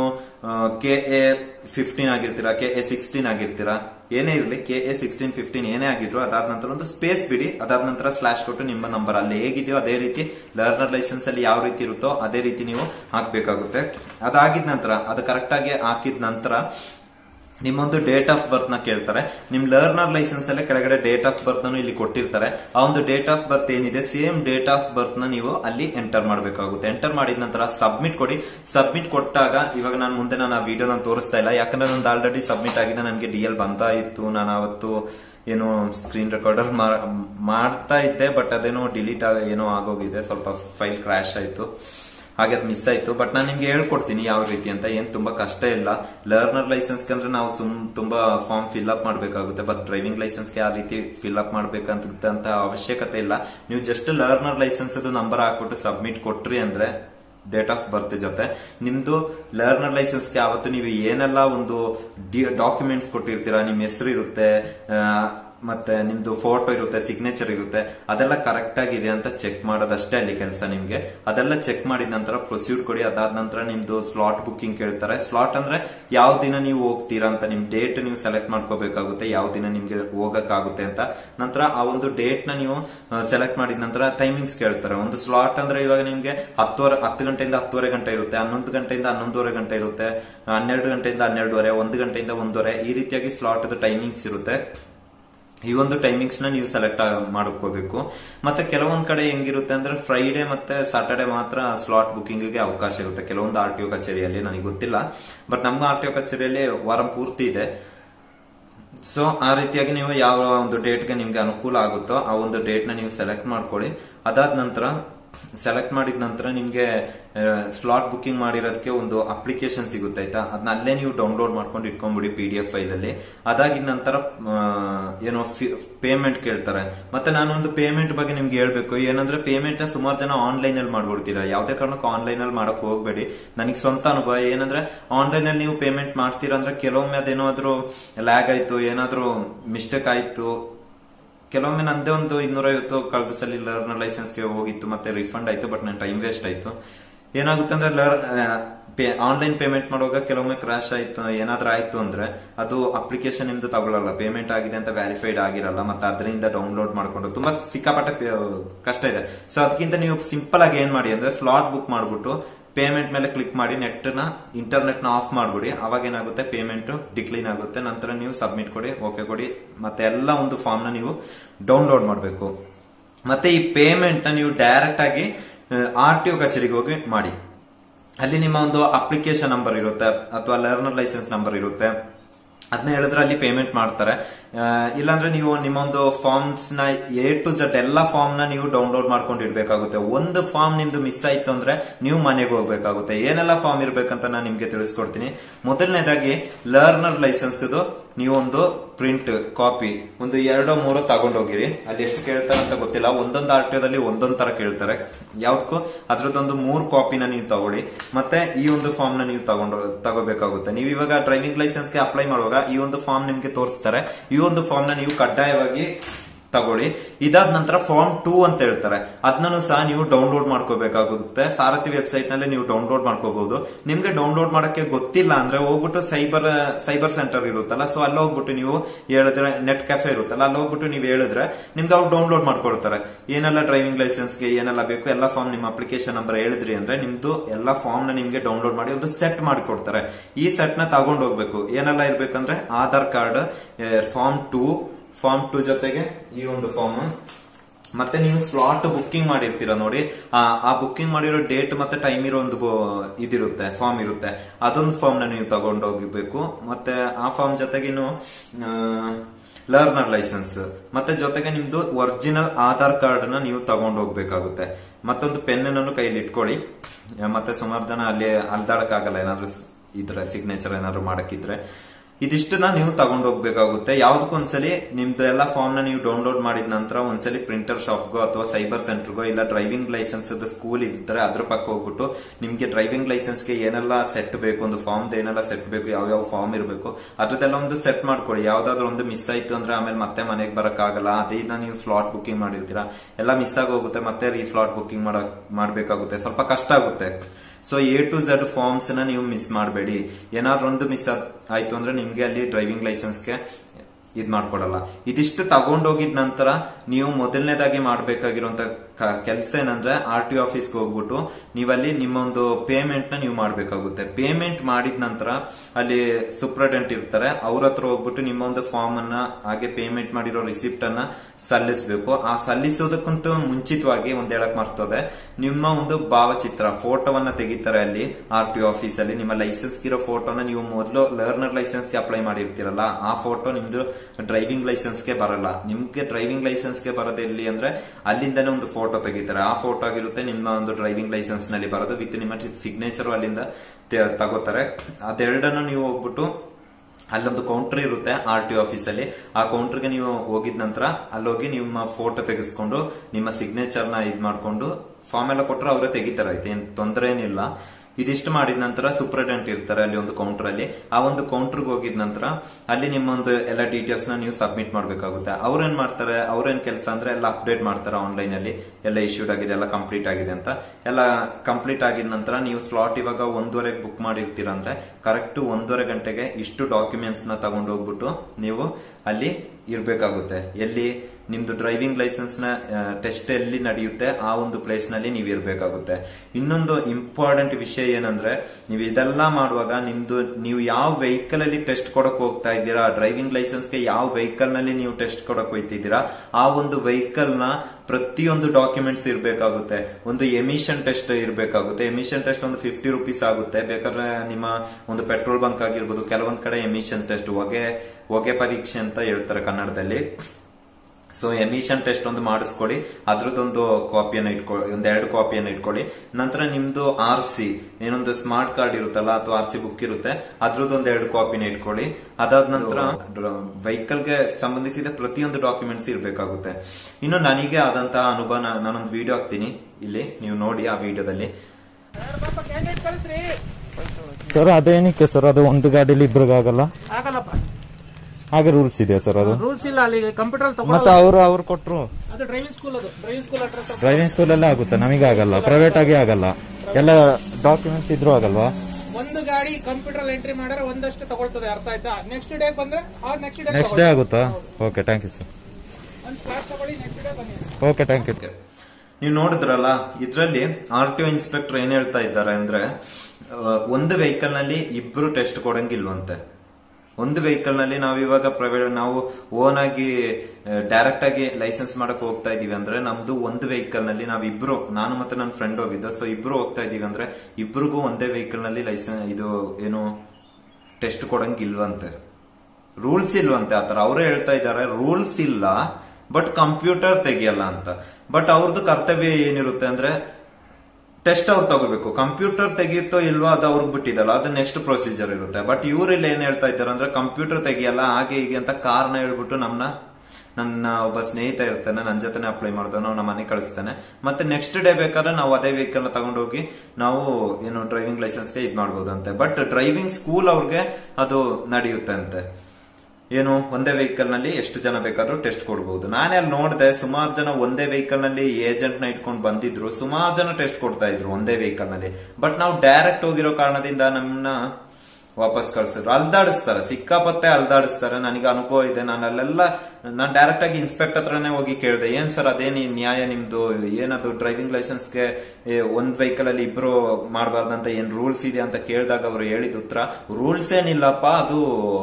ಕೆ ಎ ಫಿಫ್ಟೀನ್ ಆಗಿರ್ತೀರಾ ಕೆ ಎ ಸಿಕ್ಸ್ಟೀನ್ ಆಗಿರ್ತೀರಾ ಏನೇ ಇರಲಿ ಕೆ ಎ ಸಿಕ್ಸ್ಟೀನ್ ಫಿಫ್ಟೀನ್ ಏನೇ ಆಗಿದ್ರು ಅದಾದ ನಂತರ ಒಂದು ಸ್ಪೇಸ್ ಬಿಡಿ ಅದಾದ ನಂತರ ಸ್ಲಾಶ್ ಕೊಟ್ಟು ನಿಮ್ಮ ನಂಬರ್ ಅಲ್ಲಿ ಹೇಗಿದೆಯೋ ಅದೇ ರೀತಿ ಲರ್ನರ್ ಲೈಸೆನ್ಸ್ ಅಲ್ಲಿ ಯಾವ ರೀತಿ ಇರುತ್ತೋ ಅದೇ ರೀತಿ ನೀವು ಹಾಕ್ಬೇಕಾಗುತ್ತೆ ಅದಾಗಿದ ನಂತರ ಅದು ಕರೆಕ್ಟ್ ಆಗಿ ಹಾಕಿದ ನಂತರ ನಿಮ್ಮೊಂದು ಡೇಟ್ ಆಫ್ ಬರ್ತ್ ನ ಕೇಳ್ತಾರೆ ನಿಮ್ ಲರ್ನರ್ ಲೈಸೆನ್ಸ್ ಅಲ್ಲೇ ಕೆಳಗಡೆ ಡೇಟ್ ಆಫ್ ಬರ್ತ್ ಅನ್ನು ಇಲ್ಲಿ ಕೊಟ್ಟಿರ್ತಾರೆ ಆ ಒಂದು ಡೇಟ್ ಆಫ್ ಬರ್ತ್ ಏನಿದೆ ಸೇಮ್ ಡೇಟ್ ಆಫ್ ಬರ್ತ್ ನ ನೀವು ಅಲ್ಲಿ ಎಂಟರ್ ಮಾಡಬೇಕಾಗುತ್ತೆ ಎಂಟರ್ ಮಾಡಿದ ನಂತರ ಸಬ್ಮಿಟ್ ಕೊಡಿ ಸಬ್ಮಿಟ್ ಕೊಟ್ಟಾಗ ಇವಾಗ ನಾನು ಮುಂದೆ ನಾನು ಆ ವಿಡಿಯೋ ನಾನು ತೋರಿಸ್ತಾ ಇಲ್ಲ ಯಾಕಂದ್ರೆ ನಂದು ಆಲ್ರೆಡಿ ಸಬ್ಮಿಟ್ ಆಗಿದೆ ನನಗೆ ಡಿ ಎಲ್ ಬಂತಾ ಇತ್ತು ನಾನು ಅವತ್ತು ಏನು ಸ್ಕ್ರೀನ್ ರೆಕಾರ್ಡರ್ ಮಾಡ್ತಾ ಇದ್ದೆ ಬಟ್ ಅದೇನೋ ಡಿಲೀಟ್ ಏನೋ ಆಗೋಗಿದೆ ಸ್ವಲ್ಪ ಫೈಲ್ ಕ್ರಾಶ್ ಆಯ್ತು ಹಾಗೆ ಅದು ಮಿಸ್ ಆಯ್ತು ಬಟ್ ನಾನು ನಿಮ್ಗೆ ಹೇಳ್ಕೊಡ್ತೀನಿ ಯಾವ ರೀತಿ ಅಂತ ಏನ್ ತುಂಬಾ ಕಷ್ಟ ಇಲ್ಲ ಲರ್ನರ್ ಲೈಸೆನ್ಸ್ ಅಂದ್ರೆ ನಾವು ಸುಮ್ ತುಂಬಾ ಫಾರ್ಮ್ ಫಿಲ್ ಅಪ್ ಮಾಡಬೇಕಾಗುತ್ತೆ ಬಟ್ ಡ್ರೈವಿಂಗ್ ಲೈಸೆನ್ಸ್ಗೆ ಆ ರೀತಿ ಫಿಲ್ ಅಪ್ ಮಾಡ್ಬೇಕಂತ ಅವಶ್ಯಕತೆ ಇಲ್ಲ ನೀವು ಜಸ್ಟ್ ಲರ್ನರ್ ಲೈಸೆನ್ಸ್ ನಂಬರ್ ಹಾಕ್ಬಿಟ್ಟು ಸಬ್ಮಿಟ್ ಕೊಟ್ರಿ ಅಂದ್ರೆ ಡೇಟ್ ಆಫ್ ಬರ್ತ್ ಜೊತೆ ನಿಮ್ದು ಲರ್ನರ್ ಲೈಸೆನ್ಸ್ಗೆ ಅವತ್ತು ನೀವು ಏನೆಲ್ಲ ಒಂದು ಡಾಕ್ಯುಮೆಂಟ್ಸ್ ಕೊಟ್ಟಿರ್ತೀರಾ ನಿಮ್ ಹೆಸರು ಇರುತ್ತೆ ಆ, ಮತ್ತೆ ನಿಮ್ದು ಫೋಟೋ ಇರುತ್ತೆ ಸಿಗ್ನೇಚರ್ ಇರುತ್ತೆ ಅದೆಲ್ಲ ಕರೆಕ್ಟ್ ಆಗಿದೆ ಅಂತ ಚೆಕ್ ಮಾಡೋದಷ್ಟೇ ಅಲ್ಲಿ ಕೆಲಸ ನಿಮ್ಗೆ ಅದೆಲ್ಲ ಚೆಕ್ ಮಾಡಿದ ನಂತರ ಪ್ರೊಸೀಡ್ ಕೊಡಿ ಅದಾದ ನಂತರ ನಿಮ್ದು ಸ್ಲಾಟ್ ಬುಕ್ಕಿಂಗ್ ಕೇಳ್ತಾರೆ ಸ್ಲಾಟ್ ಅಂದ್ರೆ ಯಾವ ದಿನ ನೀವು ಹೋಗ್ತೀರಾ ಅಂತ ನಿಮ್ ಡೇಟ್ ನೀವು ಸೆಲೆಕ್ಟ್ ಮಾಡ್ಕೋಬೇಕಾಗುತ್ತೆ ಯಾವ ದಿನ ನಿಮ್ಗೆ ಹೋಗಕ್ಕಾಗುತ್ತೆ ಅಂತ ನಂತರ ಆ ಒಂದು ಡೇಟ್ ನ ನೀವು ಸೆಲೆಕ್ಟ್ ಮಾಡಿದ ನಂತರ ಟೈಮಿಂಗ್ಸ್ ಕೇಳ್ತಾರೆ ಒಂದು ಸ್ಲಾಟ್ ಅಂದ್ರೆ ಇವಾಗ ನಿಮ್ಗೆ ಹತ್ತುವರೆ ಹತ್ತು ಗಂಟೆಯಿಂದ ಹತ್ತುವರೆ ಗಂಟೆ ಇರುತ್ತೆ ಹನ್ನೊಂದು ಗಂಟೆಯಿಂದ ಹನ್ನೊಂದುವರೆ ಗಂಟೆ ಇರುತ್ತೆ ಹನ್ನೆರಡು ಗಂಟೆಯಿಂದ ಹನ್ನೆರಡುವರೆ ಒಂದು ಗಂಟೆಯಿಂದ ಒಂದೂವರೆ ಈ ರೀತಿಯಾಗಿ ಸ್ಲಾಟ್ ಟೈಮಿಂಗ್ಸ್ ಇರುತ್ತೆ ಈ ಒಂದು ಟೈಮಿಂಗ್ಸ್ ನ ನೀವು ಸೆಲೆಕ್ಟ್ ಮಾಡ್ಕೋಬೇಕು ಮತ್ತೆ ಕೆಲವೊಂದ್ ಕಡೆ ಹೆಂಗಿರುತ್ತೆ ಅಂದ್ರೆ ಫ್ರೈಡೆ ಮತ್ತೆ ಸಾಟರ್ಡೆ ಮಾತ್ರ ಸ್ಲಾಟ್ ಬುಕಿಂಗ್ ಗೆ ಅವಕಾಶ ಇರುತ್ತೆ ಕೆಲವೊಂದು ಆರ್ ಟಿ ಒ ಕಚೇರಿಯಲ್ಲಿ ನನಗೆ ಗೊತ್ತಿಲ್ಲ ಬಟ್ ನಮ್ಮ ಆರ್ ಟಿ ಒ ಕಚೇರಿಯಲ್ಲಿ ವಾರ ಪೂರ್ತಿ ಇದೆ ಸೊ ಆ ರೀತಿಯಾಗಿ ನೀವು ಯಾವ ಒಂದು ಡೇಟ್ಗೆ ನಿಮ್ಗೆ ಅನುಕೂಲ ಆಗುತ್ತೋ ಆ ಒಂದು ಡೇಟ್ ನ ನೀವು ಸೆಲೆಕ್ಟ್ ಮಾಡ್ಕೊಳ್ಳಿ ಅದಾದ ನಂತರ ಸೆಲೆಕ್ಟ್ ಮಾಡಿದ ನಂತರ ನಿಮ್ಗೆ ಸ್ಲಾಟ್ ಬುಕಿಂಗ್ ಮಾಡಿರೋದಕ್ಕೆ ಒಂದು ಅಪ್ಲಿಕೇಶನ್ ಸಿಗುತ್ತೆ ಆಯ್ತಾ ಅದನ್ನ ಅಲ್ಲೇ ನೀವು ಡೌನ್ಲೋಡ್ ಮಾಡ್ಕೊಂಡು ಇಟ್ಕೊಂಡ್ಬಿಡಿ ಪಿ ಡಿ ಎಫ್ ಫೈಲ್ ಅಲ್ಲಿ ಅದಾಗಿದ ನಂತರ ಆ, ಏನೋ ಪೇಮೆಂಟ್ ಕೇಳ್ತಾರೆ ಮತ್ತೆ ನಾನೊಂದು ಪೇಮೆಂಟ್ ಬಗ್ಗೆ ನಿಮ್ಗೆ ಹೇಳ್ಬೇಕು ಏನಂದ್ರೆ ಪೇಮೆಂಟ್ ನ ಸುಮಾರು ಜನ ಆನ್ಲೈನ್ ಅಲ್ಲಿ ಮಾಡ್ಬಿಡ್ತೀರಾ ಯಾವ್ದೇ ಕಾರಣಕ್ಕೂ ಆನ್ಲೈನ್ ಅಲ್ಲಿ ಮಾಡಕ್ ಹೋಗ್ಬೇಡಿ ನನಗೆ ಸ್ವಂತ ಅನುಭವ ಏನಂದ್ರೆ ಆನ್ಲೈನ್ ಅಲ್ಲಿ ನೀವು ಪೇಮೆಂಟ್ ಮಾಡ್ತೀರಾ ಅಂದ್ರೆ ಕೆಲವೊಮ್ಮೆ ಅದೇನಾದ್ರೂ ಲ್ಯಾಗ್ ಆಯ್ತು ಏನಾದ್ರೂ ಮಿಸ್ಟೇಕ್ ಆಯ್ತು ಕೆಲವೊಮ್ಮೆ ನಂದೇ ಒಂದು ಇನ್ನೂರೈವತ್ತು ಕಳೆದ ಸಲ ಲರ್ನರ್ ಲೈಸೆನ್ಸ್ಗೆ ಹೋಗಿತ್ತು ಮತ್ತೆ ರಿಫಂಡ್ ಆಯ್ತು ಬಟ್ ನನ್ನ ಟೈಮ್ ವೇಸ್ಟ್ ಆಯ್ತು ಏನಾಗುತ್ತೆ ಅಂದ್ರೆ ಲರ್ ಆನ್ಲೈನ್ ಪೇಮೆಂಟ್ ಮಾಡುವಾಗ ಕೆಲವೊಮ್ಮೆ ಕ್ರಾಶ್ ಆಯ್ತು ಏನಾದ್ರೂ ಆಯ್ತು ಅಂದ್ರೆ ಅದು ಅಪ್ಲಿಕೇಶನ್ ನಿಮ್ದು ತಗೊಳ್ಳಲ್ಲ ಪೇಮೆಂಟ್ ಆಗಿದೆ ಅಂತ ವ್ಯಾರಿಫೈಡ್ ಆಗಿರಲ್ಲ ಮತ್ತೆ ಅದರಿಂದ ಡೌನ್ಲೋಡ್ ಮಾಡ್ಕೊಂಡು ತುಂಬಾ ಸಿಕ್ಕಾಪಟ್ಟೆ ಪೇ- ಕಷ್ಟ ಇದೆ ಸೊ ಅದಕ್ಕಿಂತ ನೀವು ಸಿಂಪಲ್ ಆಗಿ ಏನ್ ಮಾಡಿ ಅಂದ್ರೆ ಸ್ಲಾಟ್ ಬುಕ್ ಮಾಡ್ಬಿಟ್ಟು ಪೇಮೆಂಟ್ ಮೇಲೆ ಕ್ಲಿಕ್ ಮಾಡಿ ನೆಟ್ ನ ಇಂಟರ್ನೆಟ್ ನ ಆಫ್ ಮಾಡ್ಬಿಡಿ ಅವಾಗ ಏನಾಗುತ್ತೆ ಪೇಮೆಂಟ್ ಡಿಕ್ಲೈನ್ ಆಗುತ್ತೆ ನಂತರ ನೀವು ಸಬ್ಮಿಟ್ ಕೊಡಿ ಓಕೆ ಕೊಡಿ ಮತ್ತೆ ಎಲ್ಲ ಒಂದು ಫಾರ್ಮ್ ನ ನೀವು ಡೌನ್ಲೋಡ್ ಮಾಡಬೇಕು ಮತ್ತೆ ಈ ಪೇಮೆಂಟ್ ನ ನೀವು ಡೈರೆಕ್ಟ್ ಆಗಿ ಆರ್ ಟಿ ಒ ಕಚೇರಿಗೆ ಹೋಗಿ ಮಾಡಿ ಅಲ್ಲಿ ನಿಮ್ಮ ಒಂದು ಅಪ್ಲಿಕೇಶನ್ ನಂಬರ್ ಇರುತ್ತೆ ಅಥವಾ ಲರ್ನರ್ ಲೈಸೆನ್ಸ್ ನಂಬರ್ ಇರುತ್ತೆ ಅದನ್ನ ಹೇಳಿದ್ರೆ ಅಲ್ಲಿ ಪೇಮೆಂಟ್ ಮಾಡ್ತಾರೆ ಆ, ಇಲ್ಲಾಂದ್ರೆ ನೀವು ನಿಮ್ಮ ಒಂದು ಫಾರ್ಮ್ಸ್ ನ ಎ ಟು ಜೆಡ್ ಎಲ್ಲ ಫಾರ್ಮ್ ನ ನೀವು ಡೌನ್ಲೋಡ್ ಮಾಡ್ಕೊಂಡು ಇಡ್ಬೇಕಾಗುತ್ತೆ ಒಂದು ಫಾರ್ಮ್ ನಿಮ್ದು ಮಿಸ್ ಆಯ್ತು ಅಂದ್ರೆ ನೀವು ಮನೆಗೆ ಹೋಗ್ಬೇಕಾಗುತ್ತೆ ಏನೆಲ್ಲ ಫಾರ್ಮ್ ಇರ್ಬೇಕಂತ ನಾನು ನಿಮ್ಗೆ ತಿಳಿಸ್ಕೊಡ್ತೀನಿ ಮೊದಲನೇದಾಗಿ ಲರ್ನರ್ ಲೈಸೆನ್ಸ್ ನೀವೊಂದು ಪ್ರಿಂಟ್ ಕಾಪಿ ಒಂದು ಎರಡೋ ಮೂರೋ ತಗೊಂಡೋಗಿರಿ ಅಲ್ಲಿ ಎಷ್ಟು ಕೇಳ್ತಾರೆ ಅಂತ ಗೊತ್ತಿಲ್ಲ ಒಂದೊಂದು ಆರ್ ಟಿ ಒಂದೊಂದ್ ತರ ಕೇಳ್ತಾರೆ ಯಾವ್ದಕ್ಕೂ ಅದ್ರದ್ದೊಂದು ಮೂರ್ ಕಾಪಿನ ನೀವು ತಗೊಳ್ಳಿ ಮತ್ತೆ ಈ ಒಂದು ಫಾರ್ಮ್ ನ ನೀವು ತಗೊಂಡು ತಗೋಬೇಕಾಗುತ್ತೆ ನೀವು ಇವಾಗ ಡ್ರೈವಿಂಗ್ ಲೈಸೆನ್ಸ್ಗೆ ಅಪ್ಲೈ ಮಾಡುವಾಗ ಈ ಒಂದು ಫಾರ್ಮ್ ನಿಮ್ಗೆ ತೋರಿಸ್ತಾರೆ ಈ ಒಂದು ಫಾರ್ಮ್ ನ ನೀವು ಕಡ್ಡಾಯವಾಗಿ ತಗೊಳ್ಳಿ ಇದಾದ ನಂತರ ಫಾರ್ಮ್ ಟೂ ಅಂತ ಹೇಳ್ತಾರೆ ಅದನ್ನೂ ಸಹ ನೀವು ಡೌನ್ಲೋಡ್ ಮಾಡ್ಕೋಬೇಕಾಗುತ್ತೆ ಸಾರಥಿ ವೆಬ್ಸೈಟ್ ನಲ್ಲಿ ನೀವು ಡೌನ್ಲೋಡ್ ಮಾಡ್ಕೋಬಹುದು ನಿಮ್ಗೆ ಡೌನ್ಲೋಡ್ ಮಾಡಕ್ಕೆ ಗೊತ್ತಿಲ್ಲ ಅಂದ್ರೆ ಹೋಗ್ಬಿಟ್ಟು ಸೈಬರ್ ಸೈಬರ್ ಸೆಂಟರ್ ಇರುತ್ತಲ್ಲ ಸೊ ಅಲ್ಲಿ ಹೋಗ್ಬಿಟ್ಟು ನೀವು ಹೇಳಿದ್ರೆ ನೆಟ್ ಕೆಫೆ ಇರುತ್ತಲ್ಲ ಅಲ್ಲಿ ಹೋಗ್ಬಿಟ್ಟು ನೀವು ಹೇಳಿದ್ರೆ ನಿಮ್ಗೆ ಅವ್ರು ಡೌನ್ಲೋಡ್ ಮಾಡ್ಕೊಡ್ತಾರೆ ಏನೆಲ್ಲ ಡ್ರೈವಿಂಗ್ ಲೈಸೆನ್ಸ್ಗೆ ಏನೆಲ್ಲ ಬೇಕು ಎಲ್ಲ ಫಾರ್ಮ್ ನಿಮ್ಮ ಅಪ್ಲಿಕೇಶನ್ ನಂಬರ್ ಹೇಳಿದ್ರಿ ಅಂದ್ರೆ ನಿಮ್ದು ಎಲ್ಲ ಫಾರ್ಮ್ ನ ನಿಮ್ಗೆ ಡೌನ್ಲೋಡ್ ಮಾಡಿ ಒಂದು ಸೆಟ್ ಮಾಡಿಕೊಡ್ತಾರೆ ಈ ಸೆಟ್ ನ ತಗೊಂಡ್ ಹೋಗ್ಬೇಕು ಏನೆಲ್ಲ ಇರ್ಬೇಕಂದ್ರೆ Aadhaar card form two form two ಜೊತೆಗೆ ಈ ಒಂದು ಫಾರ್ಮ್ ಮತ್ತೆ ನೀವು ಸ್ಲಾಟ್ ಬುಕ್ಕಿಂಗ್ ಮಾಡಿರ್ತೀರಾ ನೋಡಿ ಆ ಆ ಬುಕ್ಕಿಂಗ್ ಮಾಡಿರೋ ಡೇಟ್ ಮತ್ತೆ ಟೈಮ್ ಇರೋ ಒಂದು ಬೊ- ಇದಿರುತ್ತೆ ಫಾರ್ಮ್ ಇರುತ್ತೆ ಅದೊಂದು ಫಾರ್ಮ್ ನ ನೀವು ತಗೊಂಡೋಗ್ಬೇಕು ಮತ್ತೆ ಆ ಫಾರ್ಮ್ ಜೊತೆಗೆ ಇನ್ನು ಲರ್ನರ್ ಲೈಸೆನ್ಸ್ ಮತ್ತೆ ಜೊತೆಗೆ ನಿಮ್ದು ಒರಿಜಿನಲ್ ಆಧಾರ್ ಕಾರ್ಡ್ ನ ನೀವು ತಗೊಂಡು ಹೋಗ್ಬೇಕಾಗುತ್ತೆ ಮತ್ತೊಂದು ಪೆನ್ ಅನ್ನು ಕೈಲಿ ಇಟ್ಕೊಳ್ಳಿ ಮತ್ತೆ ಸುಮಾರು ಜನ ಅಲ್ಲಿ ಅಲ್ದಾಡಕ್ಕಾಗಲ್ಲ ಏನಾದ್ರು ಸ್- ಇದ್ರೆ ಸಿಗ್ನೇಚರ್ ಏನಾದ್ರು ಮಾಡಕ್ಕಿದ್ರೆ ಇದಿಷ್ಟನ್ನ ನೀವು ತಗೊಂಡು ಹೋಗ್ಬೇಕಾಗುತ್ತೆ ಯಾವ್ದಕ್ಕೊಂದ್ಸಲಿ ನಿಮ್ದು ಎಲ್ಲ ಫಾರ್ಮ್ ನ ನೀವು ಡೌನ್ಲೋಡ್ ಮಾಡಿದ ನಂತರ ಒಂದ್ಸಲಿ ಪ್ರಿಂಟರ್ ಶಾಪ್ಗೋ ಅಥವಾ ಸೈಬರ್ ಸೆಂಟರ್ಗೋ ಇಲ್ಲ ಡ್ರೈವಿಂಗ್ ಲೈಸೆನ್ಸ್ ಸ್ಕೂಲ್ ಇದ್ರೆ ಅದ್ರ ಪಕ್ಕ ಹೋಗ್ಬಿಟ್ಟು ನಿಮ್ಗೆ ಡ್ರೈವಿಂಗ್ ಲೈಸೆನ್ಸ್ಗೆ ಏನೆಲ್ಲ ಸೆಟ್ ಬೇಕು ಒಂದು ಫಾರ್ಮ್ ಏನೆಲ್ಲ ಸೆಟ್ ಬೇಕು ಯಾವ ಯಾವ ಫಾರ್ಮ್ ಇರಬೇಕು ಅದ್ರದ್ದೆಲ್ಲ ಒಂದು ಸೆಟ್ ಮಾಡ್ಕೊಳ್ಳಿ ಯಾವ್ದಾದ್ರು ಒಂದು ಮಿಸ್ ಆಯ್ತು ಅಂದ್ರೆ ಆಮೇಲೆ ಮತ್ತೆ ಮನೆಗೆ ಬರಕ್ ಆಗಲ್ಲ ಅದೇನ ನೀವು ಸ್ಲಾಟ್ ಬುಕಿಂಗ್ ಮಾಡಿರ್ತೀರಾ ಎಲ್ಲ ಮಿಸ್ ಆಗೋಗುತ್ತೆ ಮತ್ತೆ ರೀ ಸ್ಲಾಟ್ ಬುಕಿಂಗ್ ಮಾಡಕ್ ಮಾಡ್ಬೇಕಾಗುತ್ತೆ ಸ್ವಲ್ಪ ಕಷ್ಟ ಆಗುತ್ತೆ so A to Z forms ನ ನೀವು ಮಿಸ್ ಮಾಡಬೇಡಿ ಏನಾದ್ರೂ ಒಂದು ಮಿಸ್ ಆಯ್ತು ಅಂದ್ರೆ ನಿಮ್ಗೆ ಅಲ್ಲಿ ಡ್ರೈವಿಂಗ್ ಲೈಸೆನ್ಸ್ಗೆ ಇದ್ ಮಾಡ್ಕೊಡಲ್ಲ ಇದಿಷ್ಟು ತಗೊಂಡೋಗಿದ ನಂತರ ನೀವು ಮೊದಲನೇದಾಗಿ ಮಾಡ್ಬೇಕಾಗಿರುವಂತ ಕೆಲಸ ಏನಂದ್ರೆ ಆರ್ ಟಿ ಆಫೀಸ್ಗೆ ಹೋಗ್ಬಿಟ್ಟು ನೀವಲ್ಲಿ ನಿಮ್ಮ ಒಂದು ಪೇಮೆಂಟ್ ನ ನೀವು ಮಾಡ್ಬೇಕಾಗುತ್ತೆ ಪೇಮೆಂಟ್ ಮಾಡಿದ ನಂತರ ಅಲ್ಲಿ ಸೂಪ್ರಡೆಂಟ್ ಇರ್ತಾರೆ ಅವ್ರ ಹತ್ರ ಹೋಗ್ಬಿಟ್ಟು ನಿಮ್ಮ ಒಂದು ಫಾರ್ಮ್ ಅನ್ನ ಹಾಗೆ ಪೇಮೆಂಟ್ ಮಾಡಿರೋ ರಿಸಿಪ್ಟ್ ಅನ್ನ ಸಲ್ಲಿಸಬೇಕು ಆ ಸಲ್ಲಿಸೋದಕ್ಕಂತ ಮುಂಚಿತವಾಗಿ ಒಂದ್ ಹೇಳಕ್ ಮರ್ತದೆ ನಿಮ್ಮ ಒಂದು ಭಾವಚಿತ್ರ ಫೋಟೋವನ್ನ ತೆಗಿತಾರೆ ಅಲ್ಲಿ ಆರ್ ಟಿ ಆಫೀಸ್ ಅಲ್ಲಿ ನಿಮ್ಮ ಲೈಸೆನ್ಸ್ ಇರೋ ಫೋಟೋನ ನೀವು ಮೊದಲು ಲರ್ನರ್ ಲೈಸೆನ್ಸ್ ಗೆ ಅಪ್ಲೈ ಮಾಡಿರ್ತೀರಲ್ಲ ಆ ಫೋಟೋ ನಿಮ್ದು ಡ್ರೈವಿಂಗ್ ಲೈಸೆನ್ಸ್ ಗೆ ಬರಲ್ಲ ನಿಮ್ಗೆ ಡ್ರೈವಿಂಗ್ ಲೈಸೆನ್ಸ್ ಗೆ ಬರೋದು ಎಲ್ಲಿ ಅಂದ್ರೆ ಅಲ್ಲಿಂದನೇ ಒಂದು ಫೋಟೋ ತೆಗಿತಾರೆ ಆ ಫೋಟೋ ಆಗಿರುತ್ತೆ ನಿಮ್ಮ ಒಂದು ಡ್ರೈವಿಂಗ್ ಲೈಸೆನ್ಸ್ ನಲ್ಲಿ ಬರೋದು ವಿತ್ ನಿಮ್ಮ ಸಿಗ್ನೇಚರ್ ಅಲ್ಲಿಂದ ತೆ- ತಗೋತಾರೆ ಅದೆರಡನ್ನು ನೀವು ಹೋಗ್ಬಿಟ್ಟು ಅಲ್ಲೊಂದು ಕೌಂಟರ್ ಇರುತ್ತೆ ಆರ್ ಟಿ ಆಫೀಸ್ ಅಲ್ಲಿ ಆ ಕೌಂಟರ್ಗೆ ನೀವು ಹೋಗಿದ ನಂತರ ಅಲ್ಲೋಗಿ ನಿಮ್ಮ ಫೋಟೋ ತೆಗೆಸ್ಕೊಂಡು ನಿಮ್ಮ ಸಿಗ್ನೇಚರ್ ನ ಇದ್ ಮಾಡ್ಕೊಂಡು ಫಾರ್ಮ್ ಎಲ್ಲ ಕೊಟ್ರೆ ಅವರೇ ತೆಗಿತಾರೆ ಆಯ್ತು ಏನ್ ತೊಂದರೆ ಏನಿಲ್ಲ ಇದಿಷ್ಟು ಮಾಡಿದ ನಂತರ ಸೂಪ್ರಡೆಂಟ್ ಇರ್ತಾರೆ ಅಲ್ಲಿ ಒಂದು ಕೌಂಟರ್ ಅಲ್ಲಿ ಆ ಒಂದು ಕೌಂಟರ್ಗೆ ಹೋಗಿದ ನಂತರ ಅಲ್ಲಿ ನಿಮ್ಮ ಒಂದು ಎಲ್ಲ ಡೀಟೇಲ್ಸ್ ನ ನೀವು ಸಬ್ಮಿಟ್ ಮಾಡ್ಬೇಕಾಗುತ್ತೆ ಅವ್ರೇನ್ ಮಾಡ್ತಾರೆ ಅವ್ರೇನ್ ಕೆಲಸ ಅಂದ್ರೆ ಎಲ್ಲ ಅಪ್ಡೇಟ್ ಮಾಡ್ತಾರೆ ಆನ್ಲೈನ್ ಅಲ್ಲಿ ಎಲ್ಲ ಇಶ್ಯೂಡ್ ಆಗಿದೆ ಎಲ್ಲ ಕಂಪ್ಲೀಟ್ ಆಗಿದೆ ಅಂತ ಎಲ್ಲ ಕಂಪ್ಲೀಟ್ ಆಗಿದ ನಂತರ ನೀವು ಸ್ಲಾಟ್ ಇವಾಗ ಒಂದೂವರೆಗೆ ಬುಕ್ ಮಾಡಿರ್ತೀರ ಅಂದ್ರೆ ಕರೆಕ್ಟ್ ಒಂದೂವರೆ ಗಂಟೆಗೆ ಇಷ್ಟು ಡಾಕ್ಯುಮೆಂಟ್ಸ್ ನ ತಗೊಂಡು ಹೋಗ್ಬಿಟ್ಟು ನೀವು ಅಲ್ಲಿ ಇರ್ಬೇಕಾಗುತ್ತೆ ಎಲ್ಲಿ ನಿಮ್ದು ಡ್ರೈವಿಂಗ್ ಲೈಸೆನ್ಸ್ ನ ಟೆಸ್ಟ್ ಎಲ್ಲಿ ನಡೆಯುತ್ತೆ ಆ ಒಂದು ಪ್ಲೇಸ್ ನಲ್ಲಿ ನೀವು ಇರ್ಬೇಕಾಗುತ್ತೆ ಇನ್ನೊಂದು ಇಂಪಾರ್ಟೆಂಟ್ ವಿಷಯ ಏನಂದ್ರೆ ನೀವು ಇದೆಲ್ಲ ಮಾಡುವಾಗ ನಿಮ್ದು ನೀವು ಯಾವ ವೆಹಿಕಲ್ ಅಲ್ಲಿ ಟೆಸ್ಟ್ ಕೊಡಕ್ ಹೋಗ್ತಾ ಇದ್ದೀರಾ ಡ್ರೈವಿಂಗ್ ಲೈಸೆನ್ಸ್ ಗೆ ಯಾವ ವೆಹಿಕಲ್ ನಲ್ಲಿ ನೀವು ಟೆಸ್ಟ್ ಕೊಡಕ್ ಹೋಗ್ತಿದ್ದೀರಾ ಆ ಒಂದು ವೆಹಿಕಲ್ ನ ಪ್ರತಿಯೊಂದು ಡಾಕ್ಯುಮೆಂಟ್ಸ್ ಇರಬೇಕಾಗುತ್ತೆ ಒಂದು ಎಮಿಷನ್ ಟೆಸ್ಟ್ ಇರಬೇಕಾಗುತ್ತೆ ಎಮಿಷನ್ ಟೆಸ್ಟ್ ಒಂದು ಫಿಫ್ಟಿ ರುಪೀಸ್ ಆಗುತ್ತೆ ಬೇಕಾದ್ರೆ ನಿಮ್ಮ ಒಂದು ಪೆಟ್ರೋಲ್ ಬಂಕ್ ಆಗಿರ್ಬೋದು ಕೆಲವೊಂದ್ ಕಡೆ ಎಮಿಷನ್ ಟೆಸ್ಟ್ ಹೊಗೆ ಹೊಗೆ ಪರೀಕ್ಷೆ ಅಂತ ಹೇಳ್ತಾರೆ ಕನ್ನಡದಲ್ಲಿ ಸೊ ಎಮಿಷನ್ ಟೆಸ್ಟ್ ಒಂದು ಮಾಡಿಸ್ಕೊಳ್ಳಿ ಅದ್ರದ್ದೊಂದು ಕಾಪಿಯನ್ನು ಇಟ್ಕೊಳ್ಳಿ ಒಂದ್ ಎರಡು ಕಾಪಿಯನ್ನು ಇಟ್ಕೊಳ್ಳಿ ನಂತರ ನಿಮ್ದು ಆರ್ ಸಿ ಏನೊಂದು ಸ್ಮಾರ್ಟ್ ಕಾರ್ಡ್ ಇರುತ್ತಲ್ಲ ಅಥವಾ ಆರ್ ಸಿ ಬುಕ್ ಇರುತ್ತೆ ಅದ್ರದ್ದೊಂದು ಎರಡು ಕಾಪಿನ ಇಟ್ಕೊಳ್ಳಿ ಅದಾದ ನಂತರ ವೆಹಿಕಲ್ಗೆ ಸಂಬಂಧಿಸಿದ ಪ್ರತಿಯೊಂದು ಡಾಕ್ಯುಮೆಂಟ್ಸ್ ಇರಬೇಕಾಗುತ್ತೆ ಇನ್ನು ನನಗೆ ಆದಂತಹ ಅನುಭವ ನಾ- ನಾನೊಂದು ವಿಡಿಯೋ ಹಾಕ್ತೀನಿ ಇಲ್ಲಿ ನೀವು ನೋಡಿ ಆ ವಿಡಿಯೋದಲ್ಲಿ ಕ್ಯಾಂಡಿಡೇಟ್ ಕಳಿಸ್ರಿ ಸರ್ ಅದೇನಕ್ಕೆ ಸರ್ ಅದು ಒಂದು ಗಾಡಿಲಿ ಇಬ್ರಿಗಾಗಲ್ಲ ಆಗಲ್ಲಪ್ಪ ಹಾಗೆ ರೂಲ್ಸ್ ಇದೆಯಾ ಸರ್ ಅದು ರೂಲ್ಸ್ ಇಲ್ಲ ಅಲ್ಲಿ ಕಂಪ್ಯೂಟರ್ ಮತ್ತೆ ತಗೊಳ್ಳಲ್ಲ ಅವರು ಅವ್ರು ಕೊಟ್ರು ಅದು ಡ್ರೈವಿಂಗ್ ಸ್ಕೂಲ್ ಅದು ಡ್ರೈವಿಂಗ್ ಸ್ಕೂಲ್ ಅಡ್ರೆಸ್ ಡ್ರೈವಿಂಗ್ ಸ್ಕೂಲಲ್ಲೇ ಆಗುತ್ತೆ ನಮಗೆ ಆಗಲ್ಲ ಪ್ರೈವೇಟ್ ಆಗಿ ಆಗಲ್ಲ ಎಲ್ಲ ಡಾಕ್ಯುಮೆಂಟ್ಸ್ ಇದ್ರೂ ಆಗಲ್ವಾ ಒಂದು ಗಾಡಿ ಕಂಪ್ಯೂಟರ್ ಎಂಟ್ರಿ ಮಾಡಿದ್ರೆ ಒಂದಷ್ಟು ತಗೊಳ್ತದೆ ಅರ್ಥ ಆಯ್ತಾ ನೆಕ್ಸ್ಟ್ ಡೇ ಬಂದ್ರೆ ಆ ನೆಕ್ಸ್ಟ್ ಡೇ ನೆಕ್ಸ್ಟ್ ಡೇ ಆಗುತ್ತಾ ಓಕೆ ಥ್ಯಾಂಕ್ ಯು ಸರ್ ಒಂದು ಕ್ಲಾಸ್ ತಗೊಳ್ಳಿ ನೆಕ್ಸ್ಟ್ ಡೇ ಬನ್ನಿ ಓಕೆ ಥ್ಯಾಂಕ್ ಯು ನೀವು ನೋಡಿದ್ರಲ್ಲ ಇದರಲ್ಲಿ ಆರ್ ಟಿ ಒ ಇನ್ಸ್ಪೆಕ್ಟರ್ ಏನ್ ಹೇಳ್ತಾ ಇದ್ದಾರೆ ಅಂದ್ರೆ ಆ, ಒಂದು ವೆಹಿಕಲ್ ನಲ್ಲಿ ಇಬ್ರು ಟೆಸ್ಟ್ ಕೊಡಂಗಿಲ್ವಂತೆ ಒಂದು ವೆಹಿಕಲ್ ನಲ್ಲಿ ನಾವು ಇವಾಗ ಪ್ರೈವೇಟ್ ನಾವು ಓನ್ ಆಗಿ ಡೈರೆಕ್ಟ್ ಆಗಿ ಲೈಸೆನ್ಸ್ ಮಾಡಕ್ ಹೋಗ್ತಾ ಇದೀವಿ ಅಂದ್ರೆ ನಮ್ದು ಒಂದು ವೆಹಿಕಲ್ ನಲ್ಲಿ ನಾವಿಬ್ರು ನಾನು ಮತ್ತೆ ನನ್ನ ಫ್ರೆಂಡ್ ಹೋಗಿದ್ದ ಸೊ ಇಬ್ರು ಹೋಗ್ತಾ ಇದೀವಿ ಅಂದ್ರೆ ಇಬ್ರಿಗೂ ಒಂದೇ ವೆಹಿಕಲ್ ನಲ್ಲಿ ಲೈಸೆನ್ಸ್ ಇದು ಏನು ಟೆಸ್ಟ್ ಕೊಡಂಗಿಲ್ವಂತೆ ರೂಲ್ಸ್ ಇಲ್ವಂತೆ ಆತರ ಅವರೇ ಹೇಳ್ತಾ ಇದ್ದಾರೆ ರೂಲ್ಸ್ ಇಲ್ಲ ಬಟ್ ಕಂಪ್ಯೂಟರ್ ತೆಗಿಯಲ್ಲ ಅಂತ ಬಟ್ ಅವ್ರದ್ದು ಕರ್ತವ್ಯ ಏನಿರುತ್ತೆ ಅಂದ್ರೆ ಟೆಸ್ಟ್ ಅವ್ರು ತಗೋಬೇಕು ಕಂಪ್ಯೂಟರ್ ತೆಗಿಯುತ್ತೋ ಇಲ್ವೋ ಅದು ಅವ್ರಿಗೆ ಬಿಟ್ಟಿದಲ್ಲ ಅದು ನೆಕ್ಸ್ಟ್ ಪ್ರೊಸೀಜರ್ ಇರುತ್ತೆ ಬಟ್ ಇವ್ರಿಲ್ಲಿ ಏನ್ ಹೇಳ್ತಾ ಇದ್ದಾರೆ ಅಂದ್ರೆ ಕಂಪ್ಯೂಟರ್ ತೆಗಿಯಲ್ಲ ಹಾಗೆ ಹೀಗೆ ಅಂತ ಕಾರಣ ಹೇಳ್ಬಿಟ್ಟು ನಮ್ನ ನನ್ನ ಒಬ್ಬ ಸ್ನೇಹಿತ ಇರ್ತಾನೆ ನನ್ನ ಜೊತೆನೆ ಅಪ್ಲೈ ಮಾಡ್ತಾನೆ ಅವ್ನ ಮನೆ ಕಳಿಸ್ತಾನೆ ಮತ್ತೆ ನೆಕ್ಸ್ಟ್ ಡೇ ಬೇಕಾದ್ರೆ ನಾವು ಅದೇ ವೆಹಿಕಲ್ ತಗೊಂಡೋಗಿ ನಾವು ಏನು ಡ್ರೈವಿಂಗ್ ಲೈಸೆನ್ಸ್ಗೆ ಇದ್ ಮಾಡ್ಬೋದಂತೆ ಬಟ್ ಡ್ರೈವಿಂಗ್ ಸ್ಕೂಲ್ ಅವ್ರಿಗೆ ಅದು ನಡೆಯುತ್ತೆ ಅಂತೆ ಏನು ಒಂದೇ ವೆಹಿಕಲ್ ನಲ್ಲಿ ಎಷ್ಟು ಜನ ಬೇಕಾದ್ರೂ ಟೆಸ್ಟ್ ಕೊಡಬಹುದು ನಾನೇ ಅಲ್ಲಿ ನೋಡಿದೆ ಸುಮಾರು ಜನ ಒಂದೇ ವೆಹಿಕಲ್ ನಲ್ಲಿ ಏಜೆಂಟ್ ನ ಇಟ್ಕೊಂಡು ಬಂದಿದ್ರು ಸುಮಾರು ಜನ ಟೆಸ್ಟ್ ಕೊಡ್ತಾ ಇದ್ರು ಒಂದೇ ವೆಹಿಕಲ್ ನಲ್ಲಿ ಬಟ್ ನಾವು ಡೈರೆಕ್ಟ್ ಹೋಗಿರೋ ಕಾರಣದಿಂದ ನಮ್ಮನ್ನ ವಾಪಸ್ ಕಳ್ಸಿದ್ರು ಅಲ್ದಾಡಿಸ್ತಾರೆ ಸಿಕ್ಕಾಪಟ್ಟೆ ಅಲ್ದಾಡಿಸ್ತಾರೆ ನನಗೆ ಅನುಭವ ಇದೆ ನಾನು ಅಲ್ಲೆಲ್ಲ ನಾನು ಡೈರೆಕ್ಟ್ ಆಗಿ ಇನ್ಸ್ಪೆಕ್ಟರ್ ಹತ್ರನೇ ಹೋಗಿ ಕೇಳಿದೆ ಏನ್ ಸರ್ ಅದೇನು ಈ ನ್ಯಾಯ ನಿಮ್ದು ಏನದು ಡ್ರೈವಿಂಗ್ ಲೈಸೆನ್ಸ್ಗೆ ಒಂದ್ ವೆಹಿಕಲ್ ಅಲ್ಲಿ ಇಬ್ರು ಮಾಡಬಾರ್ದಂತ ಏನ್ ರೂಲ್ಸ್ ಇದೆ ಅಂತ ಕೇಳಿದಾಗ ಅವರು ಹೇಳಿದ ಉತ್ತರ ರೂಲ್ಸ್ ಏನಿಲ್ಲಪ್ಪ ಅದು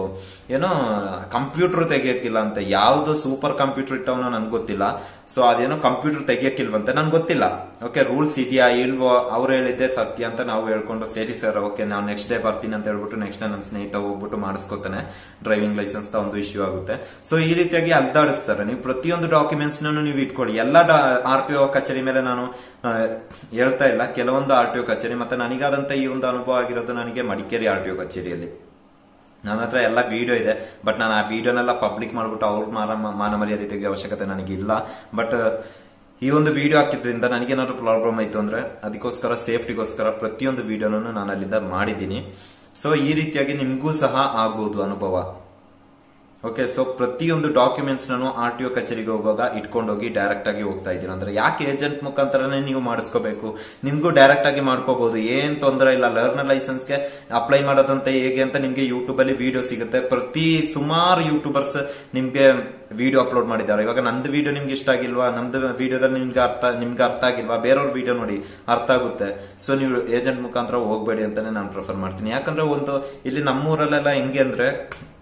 ಏನೋ ಕಂಪ್ಯೂಟರ್ ತೆಗಿಯಕ್ಕಿಲ್ಲ ಅಂತ ಯಾವ್ದು ಸೂಪರ್ ಕಂಪ್ಯೂಟರ್ ಇಟ್ಟವನೋ ನನ್ಗೆ ಗೊತ್ತಿಲ್ಲ ಸೊ ಅದೇನೋ ಕಂಪ್ಯೂಟರ್ ತೆಗಿಯಕ್ಕಿಲ್ವಂತೆ ನನ್ಗೆ ಗೊತ್ತಿಲ್ಲ ಓಕೆ ರೂಲ್ಸ್ ಇದೆಯಾ ಇಲ್ವೋ ಅವ್ರು ಹೇಳಿದ್ದೆ ಸತ್ಯ ಅಂತ ನಾವು ಹೇಳ್ಕೊಂಡು ಸರಿ ಸರ್ ಓಕೆ ನಾವು ನೆಕ್ಸ್ಟ್ ಡೇ ಬರ್ತೀನಿ ಅಂತ ಹೇಳ್ಬಿಟ್ಟು ನೆಕ್ಸ್ಟ್ ನನ್ನ ಸ್ನೇಹಿತ ಹೋಗ್ಬಿಟ್ಟು ಮಾಡಿಸ್ಕೊತಾನೆ ಡ್ರೈವಿಂಗ್ ಲೈಸೆನ್ಸ್ ಒಂದು ಇಶ್ಯೂ ಆಗುತ್ತೆ ಸೊ ಈ ರೀತಿಯಾಗಿ ಅಲ್ದಾಡಿಸ್ತಾರೆ ನೀವು ಪ್ರತಿಯೊಂದು ಡಾಕ್ಯುಮೆಂಟ್ಸ್ ನೀವು ಇಟ್ಕೊಳ್ಳಿ ಎಲ್ಲ ಆರ್ ಟಿ ಒ ಕಚೇರಿ ಮೇಲೆ ನಾನು ಆ, ಹೇಳ್ತಾ ಇಲ್ಲ ಕೆಲವೊಂದು ಆರ್ ಟಿ ಒ ಕಚೇರಿ ಮತ್ತೆ ನನಗಾದಂತ ಈ ಒಂದು ಅನುಭವ ಆಗಿರೋದು ನನಗೆ ಮಡಿಕೇರಿ ಆರ್ ಟಿ ಒ ಕಚೇರಿಯಲ್ಲಿ ನನ್ನ ಹತ್ರ ಎಲ್ಲ ವಿಡಿಯೋ ಇದೆ ಬಟ್ ನಾನು ಆ ವಿಡಿಯೋನೆಲ್ಲ ಪಬ್ಲಿಕ್ ಮಾಡ್ಬಿಟ್ಟು ಅವ್ರ ಮಾನ ಮಾನ ಮರ್ಯಾದೆ ತೆಗೆಯೋ ಅವಶ್ಯಕತೆ ನನಗೆ ಇಲ್ಲ ಬಟ್ ಈ ಒಂದು ವಿಡಿಯೋ ಹಾಕಿದ್ರಿಂದ ನನಗೇನಾದ್ರು ಪ್ರಾಬ್ಲಮ್ ಆಯ್ತು ಅಂದ್ರೆ ಅದಕ್ಕೋಸ್ಕರ ಸೇಫ್ಟಿಗೋಸ್ಕರ ಪ್ರತಿಯೊಂದು ವಿಡಿಯೋನೂ ನಾನು ಅಲ್ಲಿಂದ ಮಾಡಿದ್ದೀನಿ ಸೊ ಈ ರೀತಿಯಾಗಿ ನಿಮ್ಗೂ ಸಹ ಆಗ್ಬಹುದು ಅನುಭವ ಓಕೆ ಸೊ ಪ್ರತಿಯೊಂದು ಡಾಕ್ಯುಮೆಂಟ್ಸ್ ನಾನು ಆರ್ ಟಿ ಒ ಕಚೇರಿಗೆ ಹೋಗುವಾಗ ಇಟ್ಕೊಂಡು ಹೋಗಿ ಡೈರೆಕ್ಟ್ ಆಗಿ ಹೋಗ್ತಾ ಇದ್ದೀರಾ ಅಂದ್ರೆ ಯಾಕೆ ಏಜೆಂಟ್ ಮುಖಾಂತರನೇ ನೀವು ಮಾಡಿಸ್ಕೋಬೇಕು ನಿಮ್ಗೂ ಡೈರೆಕ್ಟ್ ಆಗಿ ಮಾಡ್ಕೋಬಹುದು ಏನ್ ತೊಂದರೆ ಇಲ್ಲ ಲರ್ನರ್ ಲೈಸೆನ್ಸ್ಗೆ ಅಪ್ಲೈ ಮಾಡೋದಂತೆ ಹೇಗೆ ಅಂತ ನಿಮ್ಗೆ ಯೂಟ್ಯೂಬ್ ಅಲ್ಲಿ ವಿಡಿಯೋ ಸಿಗುತ್ತೆ ಪ್ರತಿ ಸುಮಾರು ಯೂಟ್ಯೂಬರ್ಸ್ ನಿಮ್ಗೆ ವಿಡಿಯೋ ಅಪ್ಲೋಡ್ ಮಾಡಿದ್ದಾರೆ ಇವಾಗ ನಂದು ವಿಡಿಯೋ ನಿಮ್ಗೆ ಇಷ್ಟ ಆಗಿಲ್ವಾ ನಮ್ದು ವಿಡಿಯೋದಲ್ಲಿ ನಿಮ್ಗೆ ಅರ್ಥ ನಿಮ್ಗೆ ಅರ್ಥ ಆಗಿಲ್ವಾ ಬೇರೆಯವ್ರ ವಿಡಿಯೋ ನೋಡಿ ಅರ್ಥ ಆಗುತ್ತೆ ಸೊ ನೀವು ಏಜೆಂಟ್ ಮುಖಾಂತರ ಹೋಗ್ಬೇಡಿ ಅಂತಾನೆ ನಾನು ಪ್ರಿಫರ್ ಮಾಡ್ತೀನಿ ಯಾಕಂದ್ರೆ ಒಂದು ಇಲ್ಲಿ ನಮ್ಮೂರಲ್ಲೆಲ್ಲ ಹೆಂಗೆ ಅಂದ್ರೆ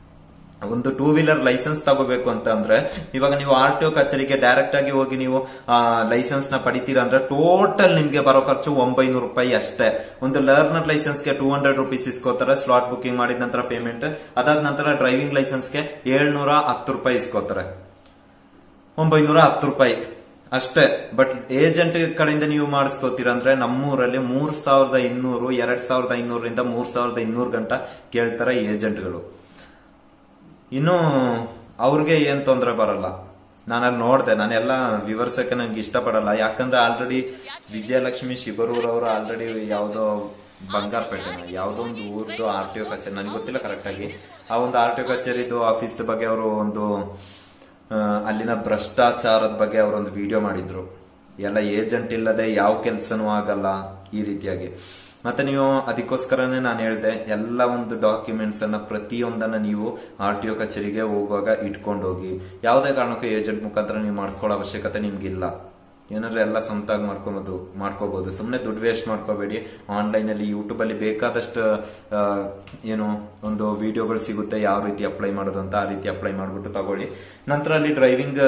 ಒಂದು ಟೂ ವೀಲರ್ ಲೈಸೆನ್ಸ್ ತಗೋಬೇಕು ಅಂತ ಅಂದ್ರೆ ಇವಾಗ ನೀವು ಆರ್ ಟಿ ಒ ಕಚೇರಿಗೆ ಡೈರೆಕ್ಟ್ ಆಗಿ ಹೋಗಿ ನೀವು ಲೈಸೆನ್ಸ್ ನ ಪಡಿತೀರಾ ಅಂದ್ರೆ ಟೋಟಲ್ ನಿಮ್ಗೆ ಬರೋ ಖರ್ಚು ಒಂಬೈನೂರು ರೂಪಾಯಿ ಅಷ್ಟೇ ಒಂದು ಲರ್ನರ್ ಲೈಸೆನ್ಸ್ಗೆ ಟೂ ಹಂಡ್ರೆಡ್ ರುಪೀಸ್ ಇಸ್ಕೋತಾರೆ ಸ್ಲಾಟ್ ಬುಕಿಂಗ್ ಮಾಡಿದ ನಂತರ ಪೇಮೆಂಟ್ ಅದಾದ ನಂತರ ಡ್ರೈವಿಂಗ್ ಲೈಸೆನ್ಸ್ಗೆ ಏಳ್ನೂರ ಹತ್ತು ರೂಪಾಯಿ ಇಸ್ಕೋತಾರೆ ಒಂಬೈನೂರ ಹತ್ತು ರೂಪಾಯಿ ಅಷ್ಟೇ ಬಟ್ ಏಜೆಂಟ್ ಕಡೆಯಿಂದ ನೀವು ಮಾಡಿಸ್ಕೋತೀರ ಅಂದ್ರೆ ನಮ್ಮೂರಲ್ಲಿ ಮೂರ್ ಸಾವಿರದ ಇನ್ನೂರು ಎರಡ್ ಸಾವಿರದ ಐನೂರರಿಂದ ಮೂರ್ ಸಾವಿರದ ಇನ್ನೂರು ಗಂಟ ಕೇಳ್ತಾರೆ ಏಜೆಂಟ್ಗಳು ಇನ್ನು ಅವ್ರಿಗೆ ಏನ್ ತೊಂದರೆ ಬರಲ್ಲ ನಾನಲ್ಲಿ ನೋಡ್ದೆ ನಾನೆಲ್ಲ ವಿವರಿಸಕ್ಕೆ ನಂಗೆ ಇಷ್ಟಪಡಲ್ಲ ಯಾಕಂದ್ರೆ ಆಲ್ರೆಡಿ ವಿಜಯಲಕ್ಷ್ಮಿ ಶಿಬರೂರ್ ಅವರು ಆಲ್ರೆಡಿ ಯಾವ್ದೋ ಬಂಗಾರಪೇಟೆನ ಯಾವ್ದೋ ಒಂದು ಊರ್ದು ಆರ್ ಟಿ ಒ ಕಚೇರಿ ನನಗೆ ಗೊತ್ತಿಲ್ಲ ಕರೆಕ್ಟ್ ಆಗಿ ಆ ಒಂದು ಆರ್ ಟಿ ಒ ಕಚೇರಿದು ಆಫೀಸ್ ಬಗ್ಗೆ ಅವರು ಒಂದು ಆ, ಅಲ್ಲಿನ ಭ್ರಷ್ಟಾಚಾರದ ಬಗ್ಗೆ ಅವರೊಂದು ವಿಡಿಯೋ ಮಾಡಿದ್ರು ಎಲ್ಲ ಏಜೆಂಟ್ ಇಲ್ಲದೆ ಯಾವ ಕೆಲಸನೂ ಆಗಲ್ಲ ಈ ರೀತಿಯಾಗಿ ಮತ್ತೆ ನೀವು ಅದಕ್ಕೋಸ್ಕರನೇ ನಾನು ಹೇಳ್ದೆ ಎಲ್ಲ ಒಂದು ಡಾಕ್ಯುಮೆಂಟ್ಸ್ ಅನ್ನ ಪ್ರತಿಯೊಂದನ್ನ ನೀವು ಆರ್ ಟಿ ಒ ಕಚೇರಿಗೆ ಹೋಗುವಾಗ ಇಟ್ಕೊಂಡು ಹೋಗಿ ಯಾವುದೇ ಕಾರಣಕ್ಕೂ ಏಜೆಂಟ್ ಮುಖಾಂತರ ನೀವು ಮಾಡಿಸ್ಕೊಳ್ಳೋ ಅವಶ್ಯಕತೆ ನಿಮ್ಗಿಲ್ಲ ಏನಾದ್ರೆ ಎಲ್ಲ ಸ್ವಂತಾಗಿ ಮಾಡ್ಕೊಬೋದು ಮಾಡ್ಕೋಬಹುದು ಸುಮ್ಮನೆ ದುಡ್ಡು ವೇಸ್ಟ್ ಮಾಡ್ಕೋಬೇಡಿ ಆನ್ಲೈನ್ ಅಲ್ಲಿ ಯೂಟ್ಯೂಬ್ ಅಲ್ಲಿ ಬೇಕಾದಷ್ಟು ಆ, ಏನು ಒಂದು ವಿಡಿಯೋಗಳು ಸಿಗುತ್ತೆ ಯಾವ ರೀತಿ ಅಪ್ಲೈ ಮಾಡೋದು ಅಂತ ಆ ರೀತಿ ಅಪ್ಲೈ ಮಾಡ್ಬಿಟ್ಟು ತಗೊಳ್ಳಿ ನಂತರ ಅಲ್ಲಿ ಡ್ರೈವಿಂಗ್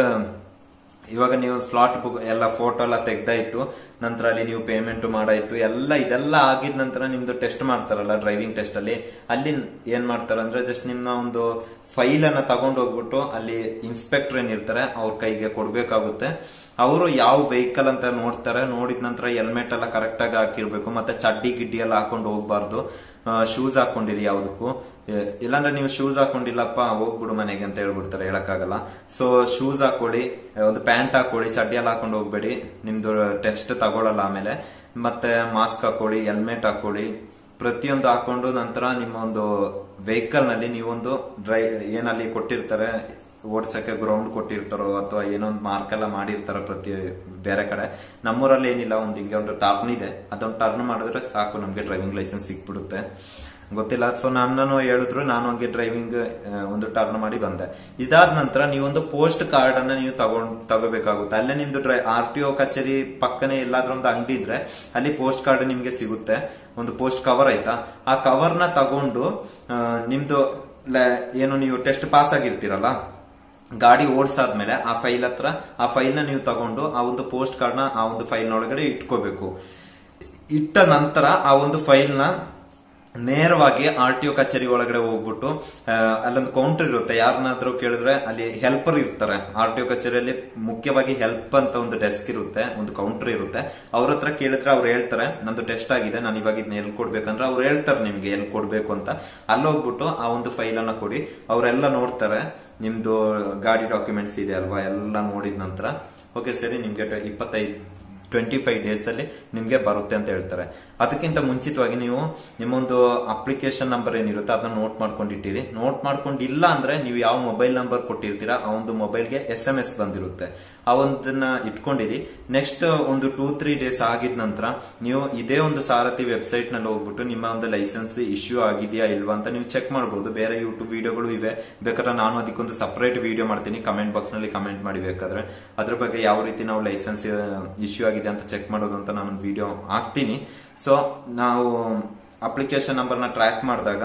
ಇವಾಗ ನೀವು ಸ್ಲಾಟ್ ಬುಕ್ ಎಲ್ಲ ಫೋಟೋ ಎಲ್ಲ ತೆಗ್ದಾಯ್ತು ನಂತರ ಅಲ್ಲಿ ನೀವು ಪೇಮೆಂಟ್ ಮಾಡಾಯ್ತು ಎಲ್ಲ ಇದೆಲ್ಲ ಆಗಿದ ನಂತರ ನಿಮ್ದು ಟೆಸ್ಟ್ ಮಾಡ್ತಾರಲ್ಲ ಡ್ರೈವಿಂಗ್ ಟೆಸ್ಟ್ ಅಲ್ಲಿ ಅಲ್ಲಿ ಏನ್ ಮಾಡ್ತಾರೆ ಅಂದ್ರೆ ಜಸ್ಟ್ ನಿಮ್ಮ ಒಂದು ಫೈಲ್ ಅನ್ನ ತಗೊಂಡು ಹೋಗ್ಬಿಟ್ಟು ಅಲ್ಲಿ ಇನ್ಸ್ಪೆಕ್ಟರ್ ಏನಿರ್ತಾರೆ ಅವ್ರ ಕೈಗೆ ಕೊಡ್ಬೇಕಾಗುತ್ತೆ ಅವರು ಯಾವ ವೆಹಿಕಲ್ ಅಂತ ನೋಡ್ತಾರೆ ನೋಡಿದ ನಂತರ ಹೆಲ್ಮೆಟ್ ಎಲ್ಲ ಕರೆಕ್ಟ್ ಆಗಿ ಹಾಕಿರ್ಬೇಕು ಮತ್ತೆ ಚಡ್ಡಿ ಗಿಡ್ಡಿ ಎಲ್ಲ ಹಾಕೊಂಡು ಹೋಗ್ಬಾರ್ದು ಶೂಸ್ ಹಾಕೊಂಡಿರಿ ಯಾವ್ದಕ್ಕೂ ಎ- ಇಲ್ಲಾಂದ್ರೆ ನೀವು ಶೂಸ್ ಹಾಕೊಂಡಿಲ್ಲಪ್ಪ ಹೋಗ್ಬಿಡು ಮನೆಗೆ ಅಂತ ಹೇಳ್ಬಿಡ್ತಾರೆ ಹೇಳಕ್ಕಾಗಲ್ಲ ಸೊ ಶೂಸ್ ಹಾಕೊಳ್ಳಿ ಒಂದು ಪ್ಯಾಂಟ್ ಹಾಕೊಳ್ಳಿ ಚಡ್ಡಿ ಎಲ್ಲ ಹಾಕೊಂಡು ಹೋಗ್ಬೇಡಿ ನಿಮ್ದು ಟೆಸ್ಟ್ ತಗೊಳಲ್ಲ ಆಮೇಲೆ ಮತ್ತೆ ಮಾಸ್ಕ್ ಹಾಕೊಳ್ಳಿ ಹೆಲ್ಮೆಟ್ ಹಾಕೊಳ್ಳಿ ಪ್ರತಿಯೊಂದು ಹಾಕೊಂಡು ನಂತರ ನಿಮ್ಮ ಒಂದು ವೆಹಿಕಲ್ ನಲ್ಲಿ ನೀವೊಂದು ಡ್ರೈ ಏನಲ್ಲಿ ಕೊಟ್ಟಿರ್ತಾರೆ ಓಡ್ಸಕ್ಕೆ ಗ್ರೌಂಡ್ ಕೊಟ್ಟಿರ್ತಾರೋ ಅಥವಾ ಏನೋ ಒಂದು ಮಾರ್ಕ್ ಎಲ್ಲ ಮಾಡಿರ್ತಾರೋ ಪ್ರತಿ ಬೇರೆ ಕಡೆ ನಮ್ಮೂರಲ್ಲಿ ಏನಿಲ್ಲ ಒಂದು ಹಿಂಗೆ ಒಂದು ಟರ್ನ್ ಇದೆ ಅದೊಂದು ಟರ್ನ್ ಮಾಡಿದ್ರೆ ಸಾಕು ನಮ್ಗೆ ಡ್ರೈವಿಂಗ್ ಲೈಸೆನ್ಸ್ ಸಿಕ್ಬಿಡುತ್ತೆ ಗೊತ್ತಿಲ್ಲ ಸೊ ನನ್ನನ್ನು ಹೇಳಿದ್ರು ನಾನು ಹಂಗೆ ಡ್ರೈವಿಂಗ್ ಒಂದು ಟರ್ನ್ ಮಾಡಿ ಬಂದೆ ಇದಾದ ನಂತರ ನೀವೊಂದು ಪೋಸ್ಟ್ ಕಾರ್ಡ್ ಅನ್ನ ನೀವು ತಗೊಂಡ್ ತಗೋಬೇಕಾಗುತ್ತೆ ಅಲ್ಲೇ ನಿಮ್ದು ಡ್ರೈ ಆರ್ ಟಿ ಒ ಕಚೇರಿ ಪಕ್ಕನೆ ಎಲ್ಲಾದ್ರೂ ಒಂದು ಅಂಗಡಿ ಇದ್ರೆ ಅಲ್ಲಿ ಪೋಸ್ಟ್ ಕಾರ್ಡ್ ನಿಮ್ಗೆ ಸಿಗುತ್ತೆ ಒಂದು ಪೋಸ್ಟ್ ಕವರ್ ಆಯ್ತಾ ಆ ಕವರ್ ನ ತಗೊಂಡು ಆ, ನಿಮ್ದು ಲ- ಏನು ನೀವು ಟೆಸ್ಟ್ ಪಾಸ್ ಆಗಿರ್ತೀರಲ್ಲ ಗಾಡಿ ಓಡಿಸಾದ್ಮೇಲೆ ಆ ಫೈಲ್ ಹತ್ರ ಆ ಫೈಲ್ ನ ನೀವು ತಗೊಂಡು ಆ ಒಂದು ಪೋಸ್ಟ್ ಕಾರ್ಡ್ ನ ಆ ಒಂದು ಫೈಲ್ ನೊಳಗಡೆ ಇಟ್ಕೋಬೇಕು ಇಟ್ಟ ನಂತರ ಆ ಒಂದು ಫೈಲ್ ನ ನೇರವಾಗಿ ಆರ್ ಟಿ ಒ ಕಚೇರಿ ಒಳಗಡೆ ಹೋಗ್ಬಿಟ್ಟು ಆ, ಅಲ್ಲೊಂದು ಕೌಂಟರ್ ಇರುತ್ತೆ ಯಾರನ್ನಾದ್ರೂ ಕೇಳಿದ್ರೆ ಅಲ್ಲಿ ಹೆಲ್ಪರ್ ಇರ್ತಾರೆ ಆರ್ ಟಿ ಒ ಕಚೇರಿಯಲ್ಲಿ ಮುಖ್ಯವಾಗಿ ಹೆಲ್ಪ್ ಅಂತ ಒಂದು ಡೆಸ್ಕ್ ಇರುತ್ತೆ ಒಂದು ಕೌಂಟರ್ ಇರುತ್ತೆ ಅವ್ರ ಹತ್ರ ಕೇಳಿದ್ರೆ ಅವ್ರು ಹೇಳ್ತಾರೆ ನಂದು ಟೆಸ್ಟ್ ಆಗಿದೆ ನಾನು ಇವಾಗ ಇದನ್ನ ಎಲ್ಲಿ ಕೊಡ್ಬೇಕಂದ್ರೆ ಅವ್ರು ಹೇಳ್ತಾರೆ ನಿಮ್ಗೆ ಎಲ್ಲಿ ಕೊಡ್ಬೇಕು ಅಂತ ಅಲ್ಲಿ ಹೋಗ್ಬಿಟ್ಟು ಆ ಒಂದು ಫೈಲ್ ಅನ್ನ ಕೊಡಿ ಅವರೆಲ್ಲ ನೋಡ್ತಾರೆ ನಿಮ್ದು ಗಾಡಿ ಡಾಕ್ಯುಮೆಂಟ್ಸ್ ಇದೆ ಅಲ್ವಾ ಎಲ್ಲ ನೋಡಿದ ನಂತರ ಓಕೆ ಸರಿ ನಿಮ್ಗೆ ಟ- ಇಪ್ಪತ್ತೈದು ಟ್ವೆಂಟಿ ಫೈವ್ ಡೇಸ್ ಅಲ್ಲಿ ನಿಮ್ಗೆ ಬರುತ್ತೆ ಅಂತ ಹೇಳ್ತಾರೆ ಅದಕ್ಕಿಂತ ಮುಂಚಿತವಾಗಿ ನೀವು ನಿಮ್ಮೊಂದು ಅಪ್ಲಿಕೇಶನ್ ನಂಬರ್ ಏನಿರುತ್ತೆ ಅದನ್ನ ನೋಟ್ ಮಾಡ್ಕೊಂಡಿಟ್ಟಿರಿ ನೋಟ್ ಮಾಡ್ಕೊಂಡಿಲ್ಲ ಅಂದ್ರೆ ನೀವು ಯಾವ ಮೊಬೈಲ್ ನಂಬರ್ ಕೊಟ್ಟಿರ್ತೀರಾ ಆ ಒಂದು ಮೊಬೈಲ್ಗೆ ಎಸ್ ಎಂ ಎಸ್ ಬಂದಿರುತ್ತೆ ಆ ಒಂದನ್ನ ಇಟ್ಕೊಂಡಿರಿ ನೆಕ್ಸ್ಟ್ ಒಂದು ಟೂ ತ್ರೀ ಡೇಸ್ ಆಗಿದ ನಂತರ ನೀವು ಇದೇ ಒಂದು ಸಾರಥಿ ವೆಬ್ಸೈಟ್ ನಲ್ಲಿ ಹೋಗ್ಬಿಟ್ಟು ನಿಮ್ಮ ಒಂದು ಲೈಸೆನ್ಸ್ ಇಶ್ಯೂ ಆಗಿದೆಯಾ ಇಲ್ವಾ ಅಂತ ನೀವು ಚೆಕ್ ಮಾಡಬಹುದು ಬೇರೆ ಯೂಟ್ಯೂಬ್ ವಿಡಿಯೋಗಳು ಇವೆ ಬೇಕಾದ್ರೆ ನಾನು ಅದಕ್ಕೊಂದು ಸಪರೇಟ್ ವಿಡಿಯೋ ಮಾಡ್ತೀನಿ ಕಮೆಂಟ್ ಬಾಕ್ಸ್ ನಲ್ಲಿ ಕಮೆಂಟ್ ಮಾಡಿ ಬೇಕಾದ್ರೆ ಅದ್ರ ಬಗ್ಗೆ ಯಾವ ರೀತಿ ನಾವು ಲೈಸೆನ್ಸ್ ಇಶ್ಯೂ ಆಗಿದೆ ಅಂತ ಚೆಕ್ ಮಾಡೋದು ಅಂತ ನಾನು ಒಂದು ವಿಡಿಯೋ ಹಾಕ್ತೀನಿ ಸೊ ನಾವು ಅಪ್ಲಿಕೇಶನ್ ನಂಬರ್ನ ಟ್ರ್ಯಾಕ್ ಮಾಡಿದಾಗ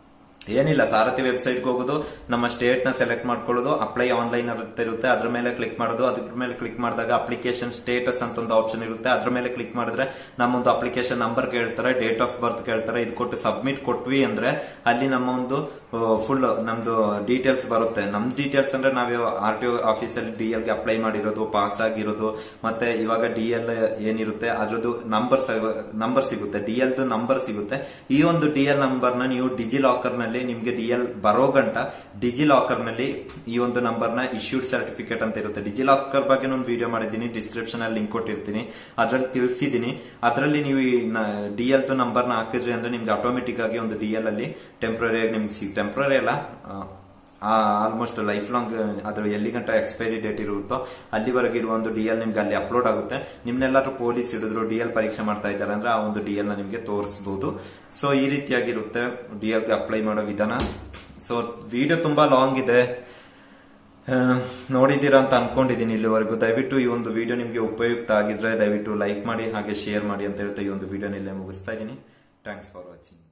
ಏನಿಲ್ಲ ಸಾರಥಿ ವೆಬ್ಸೈಟ್ಗೆ ಹೋಗೋದು ನಮ್ಮ ಸ್ಟೇಟ್ ನ ಸೆಲೆಕ್ಟ್ ಮಾಡ್ಕೊಳ್ಳೋದು ಅಪ್ಲೈ ಆನ್ಲೈನ್ ಇರುತ್ತೆ ಅದ್ರ ಮೇಲೆ ಕ್ಲಿಕ್ ಮಾಡೋದು ಅದ್ರ ಮೇಲೆ ಕ್ಲಿಕ್ ಮಾಡಿದಾಗ ಅಪ್ಲಿಕೇಶನ್ ಸ್ಟೇಟಸ್ ಅಂತ ಒಂದು ಆಪ್ಷನ್ ಇರುತ್ತೆ ಅದ್ರ ಮೇಲೆ ಕ್ಲಿಕ್ ಮಾಡಿದ್ರೆ ನಮ್ಮೊಂದು ಅಪ್ಲಿಕೇಶನ್ ನಂಬರ್ ಕೇಳ್ತಾರೆ ಡೇಟ್ ಆಫ್ ಬರ್ತ್ ಕೇಳ್ತಾರೆ ಇದು ಕೊಟ್ಟು ಸಬ್ಮಿಟ್ ಕೊಟ್ವಿ ಅಂದ್ರೆ ಅಲ್ಲಿ ನಮ್ಮ ಒಂದು ಫುಲ್ ನಮ್ದು ಡೀಟೇಲ್ಸ್ ಬರುತ್ತೆ ನಮ್ ಡೀಟೇಲ್ಸ್ ಅಂದ್ರೆ ನಾವು ಆರ್ ಟಿ ಒ ಆಫೀಸಲ್ಲಿ ಡಿ ಎಲ್ ಗೆ ಅಪ್ಲೈ ಮಾಡಿರೋದು ಪಾಸ್ ಆಗಿರೋದು ಮತ್ತೆ ಇವಾಗ ಡಿ ಎಲ್ ಏನಿರುತ್ತೆ ಅದ್ರದ್ದು ನಂಬರ್ ನಂಬರ್ ಸಿಗುತ್ತೆ ಡಿ ಎಲ್ ನಂಬರ್ ಸಿಗುತ್ತೆ ಈ ಒಂದು ಡಿ ಎಲ್ ನಂಬರ್ ನ ನೀವು ಡಿಜಿ ಲಾಕರ್ ನಲ್ಲಿ ನಿಮ್ಗೆ ಡಿ ಎಲ್ ಬರೋ ಗಂಟ ಡಿಜಿ ಲಾಕರ್ ನಲ್ಲಿ ಈ ಒಂದು ನಂಬರ್ ನ ಇಶ್ಯೂಡ್ ಸರ್ಟಿಫಿಕೇಟ್ ಅಂತ ಇರುತ್ತೆ ಡಿಜಿ ಲಾಕರ್ ಬಗ್ಗೆ ಒಂದು ವಿಡಿಯೋ ಮಾಡಿದ್ದೀನಿ ಡಿಸ್ಕ್ರಿಪ್ಷನ್ ಅಲ್ಲಿ ಲಿಂಕ್ ಕೊಟ್ಟಿರ್ತೀನಿ ಅದ್ರಲ್ಲಿ ತಿಳಿಸಿದ್ದೀನಿ ಅದರಲ್ಲಿ ನೀವು ಈ ಡಿ ಎಲ್ ನಂಬರ್ ನ ಹಾಕಿದ್ರಿ ಅಂದ್ರೆ ನಿಮ್ಗೆ ಆಟೋಮೆಟಿಕ್ ಆಗಿ ಒಂದು ಡಿ ಎಲ್ ಅಲ್ಲಿ ಟೆಂಪ್ರರಿ ಆಗಿ ನಿಮ್ಗೆ ಸಿಗ್ ಟೆಂಪ್ರರಿ ಅಲ್ಲ ಆಲ್ಮೋಸ್ಟ್ ಲೈಫ್ ಲಾಂಗ್ ಅದ್ರ ಎಲ್ಲಿ ಗಂಟ ಎಕ್ಸ್ಪೈರಿ ಡೇಟ್ ಇರುತ್ತೋ ಅಲ್ಲಿವರೆಗೆ ಇರುವ ಒಂದು ಡಿ ಎಲ್ ನಿಮ್ಗೆ ಅಲ್ಲಿ ಅಪ್ಲೋಡ್ ಆಗುತ್ತೆ ನಿಮ್ನೆಲ್ಲಾದ್ರೂ ಪೊಲೀಸ್ ಹಿಡಿದ್ರು ಡಿ ಎಲ್ ಪರೀಕ್ಷೆ ಮಾಡ್ತಾ ಇದ್ದಾರೆ ಅಂದ್ರೆ ಆ ಒಂದು ಡಿ ಎಲ್ ನ ನಿಮ್ಗೆ ತೋರಿಸಬಹುದು ಸೊ ಈ ರೀತಿಯಾಗಿರುತ್ತೆ ಡಿ ಎಲ್ಗೆ ಅಪ್ಲೈ ಮಾಡೋ ವಿಧಾನ ಸೊ ವಿಡಿಯೋ ತುಂಬಾ ಲಾಂಗ್ ಇದೆ ಆ, ನೋಡಿದ್ದೀರಾ ಅಂತ ಅನ್ಕೊಂಡಿದ್ದೀನಿ ಇಲ್ಲಿವರೆಗೂ ದಯವಿಟ್ಟು ಈ ಒಂದು ವಿಡಿಯೋ ನಿಮಗೆ ಉಪಯುಕ್ತ ಆಗಿದ್ರೆ ದಯವಿಟ್ಟು ಲೈಕ್ ಮಾಡಿ ಹಾಗೆ ಶೇರ್ ಮಾಡಿ ಅಂತ ಹೇಳ್ತಾ ಈ ಒಂದು ವಿಡಿಯೋನ ಇಲ್ಲೇ ಮುಗಿಸ್ತಾ ಇದ್ದೀನಿ ಥ್ಯಾಂಕ್ಸ್ ಫಾರ್ ವಾಚಿಂಗ್